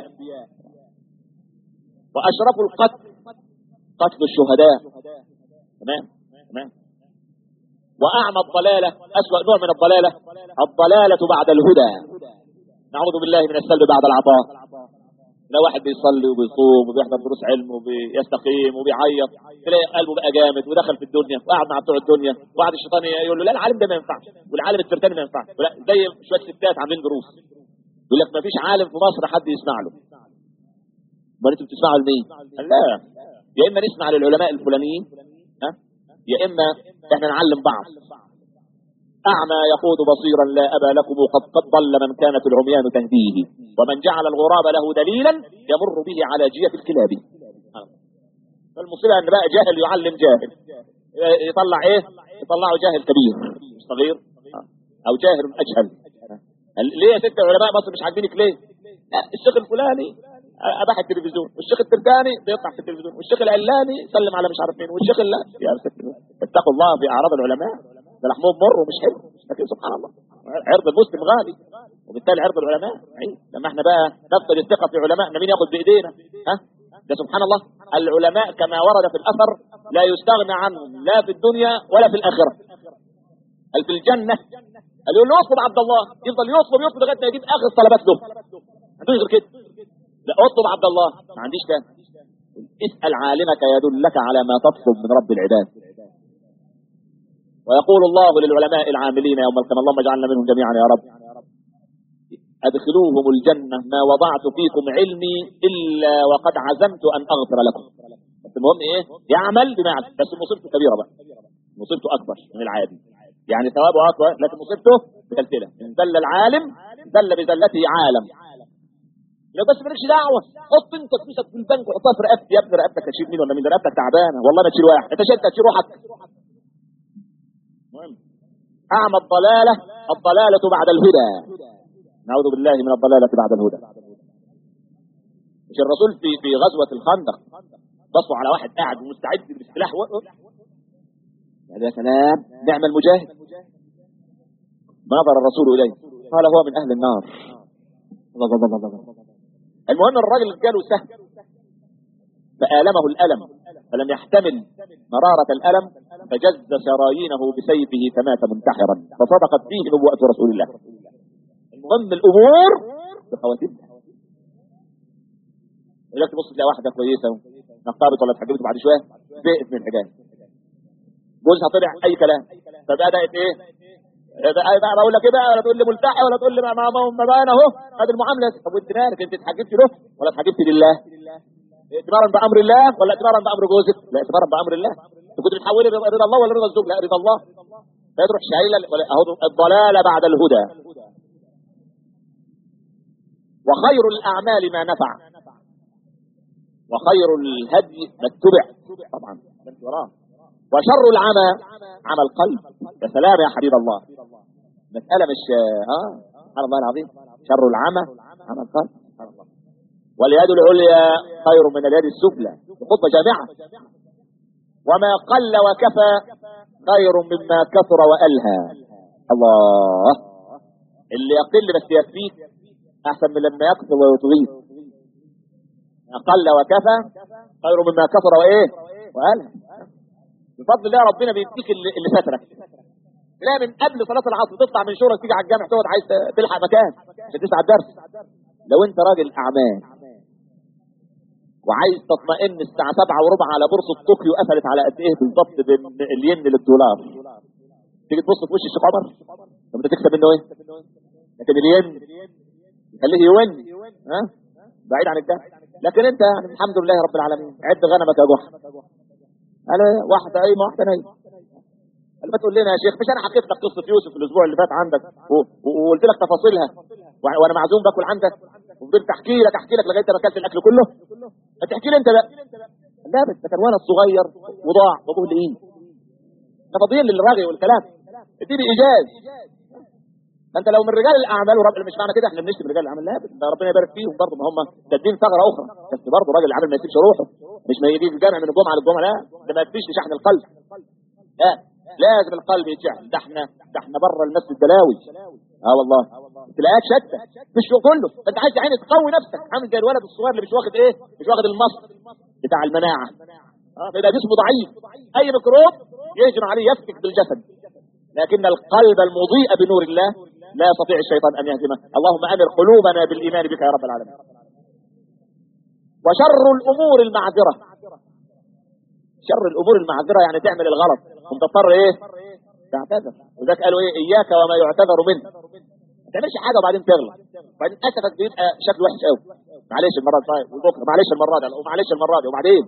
واشرف القتل قتل الشهداء تمام تمام واعمى الضلاله اسوا نوع من الضلاله الضلاله بعد الهدى نعوذ بالله من السلب بعد العطاء لو واحد بيصلي وبيصوم وبيحضر دروس علم وبيستقيم وبيعيط تلاقي قلبه بقى جامد ودخل في الدنيا وقعد مع بتوع الدنيا وقعد الشيطان يقول له لا العالم ده ما ينفعش والعالم الترتاني ما ينفعش ولا زي شويه ستات عاملين دروس يقول لك ما فيش عالم في مصر حد يسمع له امال انتوا بتسمعوا لمين؟ لا يا اما نسمع للعلماء الفلانيين ها يا اما احنا نعلم بعض اعمى يقود بصيرا لا ابا لكم قد قد ضل من كانت العميان تهديه ومن جعل الغراب له دليلا يمر به على جية الكلاب فالمصيبه ان بقى جاهل يعلم جاهل يطلع ايه؟ يطلعه جاهل كبير مش صغير او جاهل اجهل ليه يا ست علماء مصر مش عاجبينك ليه؟ لا الشيخ الفلاني اباح التلفزيون والشيخ الترتاني بيطلع في التلفزيون والشيخ العلاني سلم على مش عارف مين والشيخ لا يا ست اتقوا الله في اعراض العلماء ده لحمهم مر ومش حلو لكن سبحان الله عرض المسلم غالي وبالتالي عرض العلماء عيب لما احنا بقى نفقد الثقه في علمائنا مين ياخد بايدينا ها ده سبحان الله العلماء كما ورد في الاثر لا يستغنى عنهم لا في الدنيا ولا في الاخره بل في الجنه قال له اطلب عبد الله يفضل يطلب يطلب لغايه ما يجيب اخر طلبات له ما عندوش غير كده لا اطلب عبد الله ما عنديش كده اسال عالمك يدلك على ما تطلب من رب العباد ويقول الله للعلماء العاملين يوم القيامه اللهم اجعلنا منهم جميعا يا رب ادخلوهم الجنه ما وضعت فيكم علمي الا وقد عزمت ان اغفر لكم بس المهم ايه يعمل بما يعمل بس مصيبته كبيره بقى مصيبته اكبر من العادي يعني ثوابه اكبر لكن مصيبته بتلتله ان ذل العالم ذل بذلته عالم لو بس مالكش دعوه حط انت فلوسك في البنك وحطها في رقبتي يا ابني رقبتك هتشيل مين ولا مين ده رقبتك تعبانه والله ما تشيل واحد انت شلت هتشيل روحك المهم اعمى الضلاله الضلاله بعد الهدى نعوذ بالله من الضلاله بعد الهدى مش الرسول في في غزوه الخندق بصوا على واحد قاعد ومستعد بالسلاح و... قال يا سلام نعم المجاهد نظر الرسول اليه قال هو من اهل النار الله الله الله الله. المهم الراجل جاله سهم فآلمه الألم فلم يحتمل مرارة الألم فجز شرايينه بسيفه فمات منتحرا فصدقت فيه نبوءة رسول الله المهم الأمور بخواتمها دلوقتي تبص تلاقي واحدة كويسة نقابت ولا اتحجبت بعد شوية زهقت من الحجاب جوزها طلع أي كلام فبدأت إيه بقى بقى بقول لك ايه بقى ولا تقول لي ملتحي ولا تقول لي ما ما ما بقى انا اهو هذه المعامله طب وانت مالك انت اتحجبت له ولا اتحجبت لله؟ اعتبارا بامر الله ولا اعتبارا بامر جوزك؟ لا اعتبارا بامر الله انت كنت بتحولي رضا الله ولا رضا الزوج؟ لا رضا الله فتروح شايله اهو الضلاله بعد الهدى وخير الاعمال ما نفع وخير الهدي ما اتبع طبعا انت وراه وشر العمى عمى القلب يا سلام يا حبيب الله مسألة مش اه سبحان الله العظيم شر العمى عمى القلب سبحان الله واليد العليا خير من اليد السفلى خطبة جامعة وما قل وكفى خير مما كثر وألهى الله اللي يقل بس يكفيك أحسن من لما يكثر ويطغيك ما قل وكفى خير مما كثر وإيه وألهى بفضل الله ربنا بيديك اللي, اللي سترك تلاقي من قبل صلاة العصر تطلع من شغلك تيجي على الجامع تقعد عايز تلحق مكان عشان تسعى الدرس لو انت راجل اعمال وعايز تطمئن الساعة سبعة وربع على بورصة طوكيو قفلت على قد ايه بالظبط بين الين للدولار تيجي تبص في وش الشيخ عمر طب انت تكسب منه ايه؟ لكن الين يخليه يون ها بعيد عن الدهب لكن انت يعني الحمد لله رب العالمين عد غنمك يا جحا قال واحدة اي ما واحدة نايم قال ما تقول لنا يا شيخ مش انا حكيت لك قصة يوسف الاسبوع اللي فات عندك وقلت لك تفاصيلها وانا معزوم باكل عندك وفضلت احكي لك احكي لك لغايه ما اكلت الاكل كله ما تحكي لي انت بقى لا بس ده كان ولد صغير وضاع وابوه لئيم ده فضيل للرغي والكلام اديني ايجاز فانت لو من رجال الاعمال ورب مش معنى كده احنا بنشتم رجال الاعمال لا ده ربنا يبارك فيهم برضه ما هم تدين ثغره اخرى بس برضه راجل العمل ما يسيبش روحه مش ما يجي الجامع من الجمعه للجمعه لا ده ما يكفيش لشحن القلب لا لازم القلب يتشحن ده احنا ده احنا بره المسجد الدلاوي اه والله تلاقيك شتى مش كله انت عايز عيني تقوي نفسك عامل زي الولد الصغير اللي مش واخد ايه مش واخد المصل بتاع المناعه اه فيبقى جسمه ضعيف اي ميكروب يهجم عليه يفتك بالجسد لكن القلب المضيء بنور الله لا يستطيع الشيطان ان يهزمه اللهم امر قلوبنا بالايمان بك يا رب العالمين وشر الامور المعذره شر الامور المعذره يعني تعمل الغلط ومتضطر ايه تعتذر وذاك قالوا ايه اياك وما يعتذر منه ما تعملش حاجه وبعدين تغلط وبعدين اسفك بيبقى شكله وحش قوي معلش المره دي وبكره معلش المره دي ومعلش المره دي وبعدين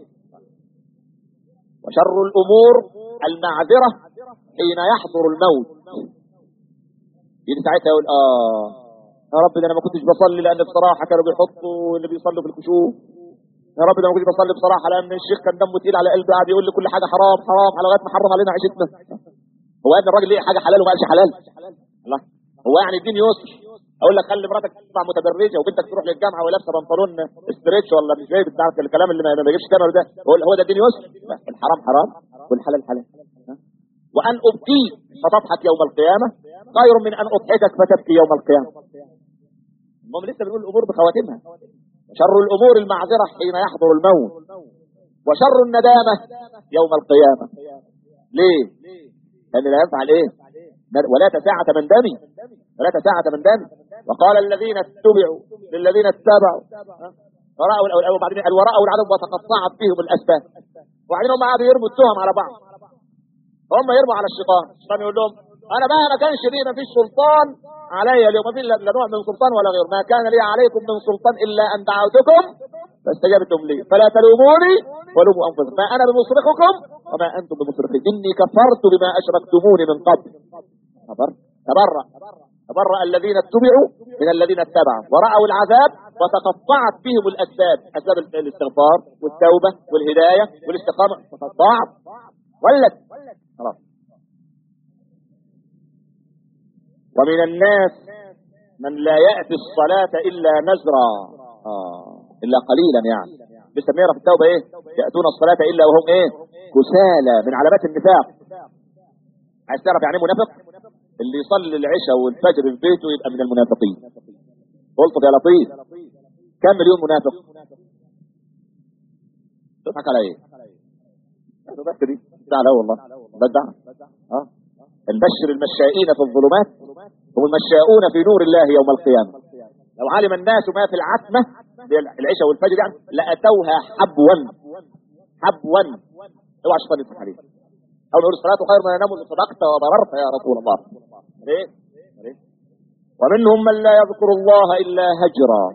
وشر الامور المعذره حين يحضر الموت يجي ساعتها يقول اه يا رب ده انا ما كنتش بصلي لان بصراحه كانوا بيحطوا اللي بيصلوا في الكشوف يا رب ده ما كنتش بصلي بصراحه لان الشيخ كان دمه تقيل على قلبي قاعد يقول لي كل حاجه حرام حرام على لغايه ما حرم علينا عيشتنا هو قال الراجل ليه حاجه حلال وما قالش حلال الله هو يعني الدين يسر اقول لك خلي مراتك تطلع متبرجه وبنتك تروح للجامعه ولابسه بنطلون ستريتش ولا مش جايب بتعرف الكلام اللي ما بيجيبش كاميرا ده هو هو ده الدين يسر الحرام حرام والحلال حلال وان ابكيك فتضحك يوم القيامه خير من ان اضحكك فتبكي يوم القيامه المهم لسه بنقول الامور بخواتمها شر الامور المعذره حين يحضر الموت وشر الندامه يوم القيامه ليه؟ لان لا ينفع الايه؟ ولا ساعة من دمي ولا ساعة من دمي وقال الذين اتبعوا للذين اتبعوا ورأوا وبعدين الوراء والعدم وتقطعت فيهم الأسباب وبعدين هم قعدوا يرموا التهم على بعض هم يرموا على الشيطان الشيطان يقول لهم انا بقى ما كانش لي ما فيش سلطان علي اليوم ما في لا نوع من سلطان ولا غير ما كان لي عليكم من سلطان الا ان دعوتكم فاستجبتم لي فلا تلوموني ولوموا انفسكم ما انا بمصرخكم وما انتم بمصرخي اني كفرت بما اشركتموني من قبل تبرأ تبرأ الذين اتبعوا من الذين اتبعوا ورأوا العذاب وتقطعت فيهم الاسباب اسباب الاستغفار والتوبه والهدايه والاستقامه تقطعت ولت خلاص ومن الناس من لا يأتي الصلاة إلا نزرا آه. إلا قليلا يعني بيسميها في التوبة إيه يأتون الصلاة إلا وهم إيه كسالى من علامات النفاق عايز تعرف يعني منافق اللي يصلي العشاء والفجر في بيته يبقى من المنافقين قلت يا لطيف كم مليون منافق تضحك على ايه بس دي لا والله بدع اه البشر المشائين في الظلمات هم المشاؤون في نور الله يوم القيامة لو علم الناس ما في العتمة العشاء والفجر يعني لأتوها حبوا حبوا اوعى الشيطان يضحك عليك او نقول الصلاة خير ما ينام صدقت وبررت يا رسول الله ليه؟ ليه؟ ومنهم من لا يذكر الله إلا هجرا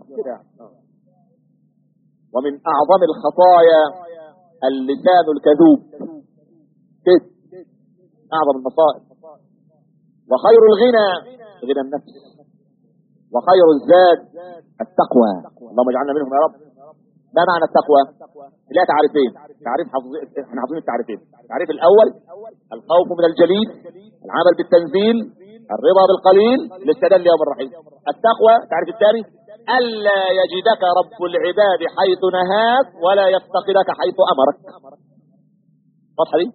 ومن أعظم الخطايا اللسان الكذوب كذب أعظم المصائب وخير الغنى غنى النفس وخير الزاد التقوى اللهم اجعلنا منهم يا رب ما معنى التقوى لا تعريفين تعريف حفظ احنا حافظين التعريفين التعريف الاول الخوف من الجليل العمل بالتنزيل الرضا بالقليل الاستدلال يوم الرحيل التقوى تعريف الثاني الا يجدك رب العباد حيث نهاك ولا يفتقدك حيث امرك واضحه دي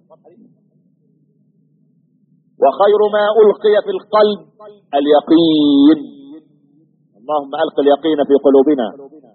وخير ما ألقي في القلب اليقين اللهم ألق اليقين في قلوبنا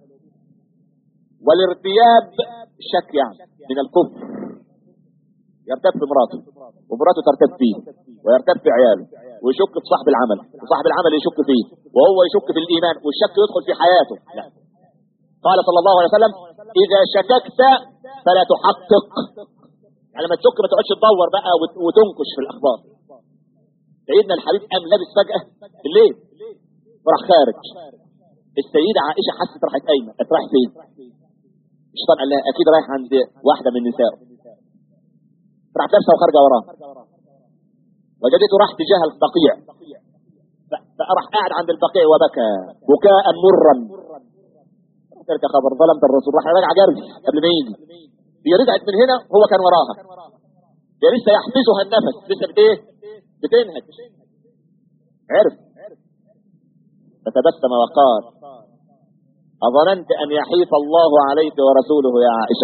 والارتياب شك يعني من الكفر يرتب في مراته ومراته ترتب فيه ويرتب في عياله ويشك في صاحب العمل وصاحب العمل يشك فيه وهو يشك في الإيمان والشك يدخل في حياته لا قال صلى الله عليه وسلم إذا شككت فلا تحقق يعني لما تشك ما تقعدش تدور بقى وتنكش في الأخبار سيدنا الحبيب قام لابس فجأة بالليل وراح خارج السيدة عائشة حست راحت قايمة قالت رايح فين؟ الشيطان قال لها أكيد رايح عند واحدة من نسائه راحت لابسة وخارجة وراه وجدته راح تجاه البقيع فراح قاعد عند البقيع وبكى بكاء مرا قالت يا خبر ظلمت الرسول راح راجع جري قبل ما يجي هي رجعت من هنا هو كان وراها هي لسه يحبسها النفس لسه بايه بتنهج عرف فتبسم وقال أظننت أن يحيف الله عليك ورسوله يا عائشة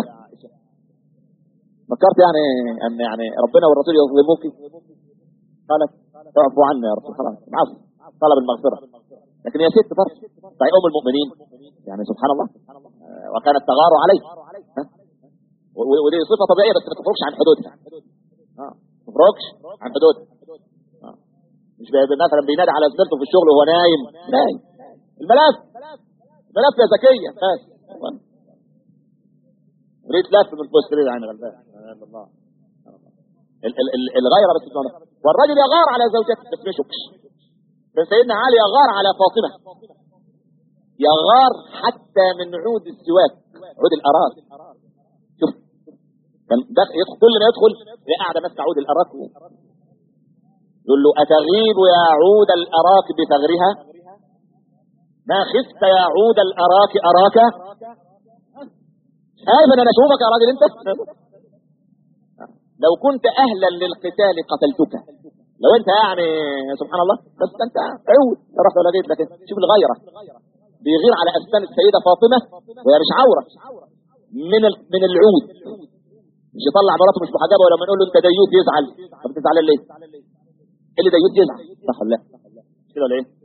فكرت يعني أن يعني ربنا والرسول يظلموك قالت اعفو عنا يا رسول خلاص عفو طلب المغفرة لكن يا ست فرق طيب أم المؤمنين يعني سبحان الله وكانت تغار عليه ودي صفة طبيعية بس ما تخرجش عن حدودها ما تخرجش عن حدودها مش مثلا بينادي على زميلته في الشغل وهو نايم نايم الملف الملف يا زكية بس ريت لف من فوق السرير يعني غلبان الله الغيرة بس والراجل يغار على زوجته بس ما يشكش كان سيدنا علي يغار على فاطمة يغار حتى من عود السواك عود الأراك شوف كان يدخل كل ما يدخل قاعدة ماسكة عود الأراك يقول له أتغيب يا عود الأراك بثغرها ما خفت يا عود الأراك أراك شايف أنا أشوفك يا راجل أنت لو كنت أهلا للقتال قتلتك لو أنت يعني سبحان الله بس أنت عود رحت ولا جيت لكن شوف الغيرة بيغير على أسنان السيدة فاطمة وهي مش عورة من من العود مش يطلع مراته مش محجبة ولما نقول له أنت ديوت يزعل طب تزعل ليه؟ اللي ده يزعل صح ولا كده ولا ايه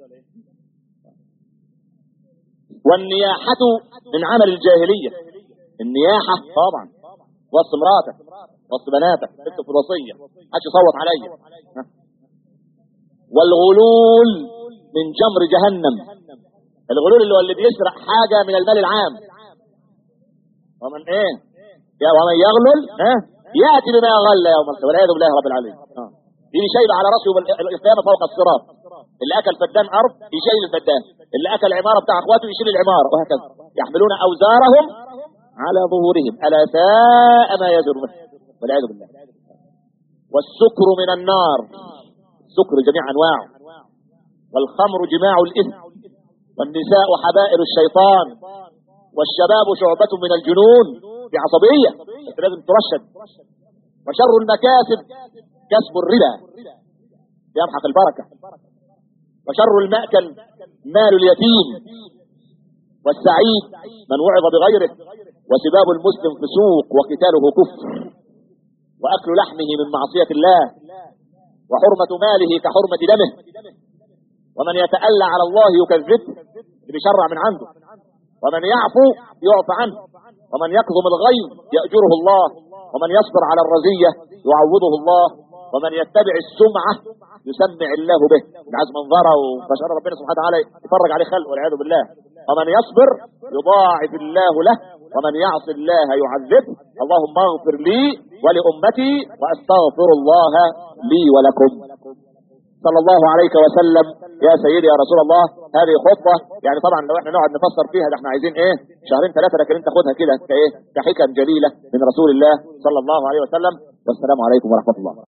والنياحة من عمل الجاهلية النياحة طبعا وصف مراتك وصف بناتك اكتب في الوصية محدش يصوت عليا والغلول من جمر جهنم الغلول اللي هو اللي بيسرق حاجة من المال العام ومن ايه يا ومن يغلل ها ياتي بما غل يوم القيامه والعياذ بالله رب العالمين آه. يجي شايل على راسه يوم القيامه فوق الصراط اللي اكل فدان ارض يشيل الفدان اللي اكل العماره بتاع اخواته يشيل العماره وهكذا يحملون اوزارهم على ظهورهم الا ساء ما يزرون والعياذ بالله والسكر من النار السكر جميع انواعه والخمر جماع الاثم والنساء حبائل الشيطان والشباب شعبة من الجنون في عصبية انت لازم ترشد وشر المكاسب كسب الربا يمحق البركة وشر المأكل مال اليتيم والسعيد من وعظ بغيره وسباب المسلم فسوق وقتاله كفر وأكل لحمه من معصية الله وحرمة ماله كحرمة دمه ومن يتألى على الله يكذبه بيشرع من عنده ومن يعفو يعفى عنه ومن يكظم الغيظ يأجره الله ومن يصبر على الرزية يعوضه الله ومن يتبع السمعة يسمع الله به عايز منظره وبشر ربنا سبحانه وتعالى يفرج عليه خلق والعياذ بالله ومن يصبر يضاعف الله له ومن يعص الله يعذبه اللهم اغفر لي ولأمتي وأستغفر الله لي ولكم صلى الله عليك وسلم يا سيدي يا رسول الله هذه خطبة يعني طبعا لو احنا نقعد نفسر فيها ده احنا عايزين ايه شهرين ثلاثة لكن انت خدها كده كايه كحكم جليلة من رسول الله صلى الله عليه وسلم والسلام عليكم ورحمة الله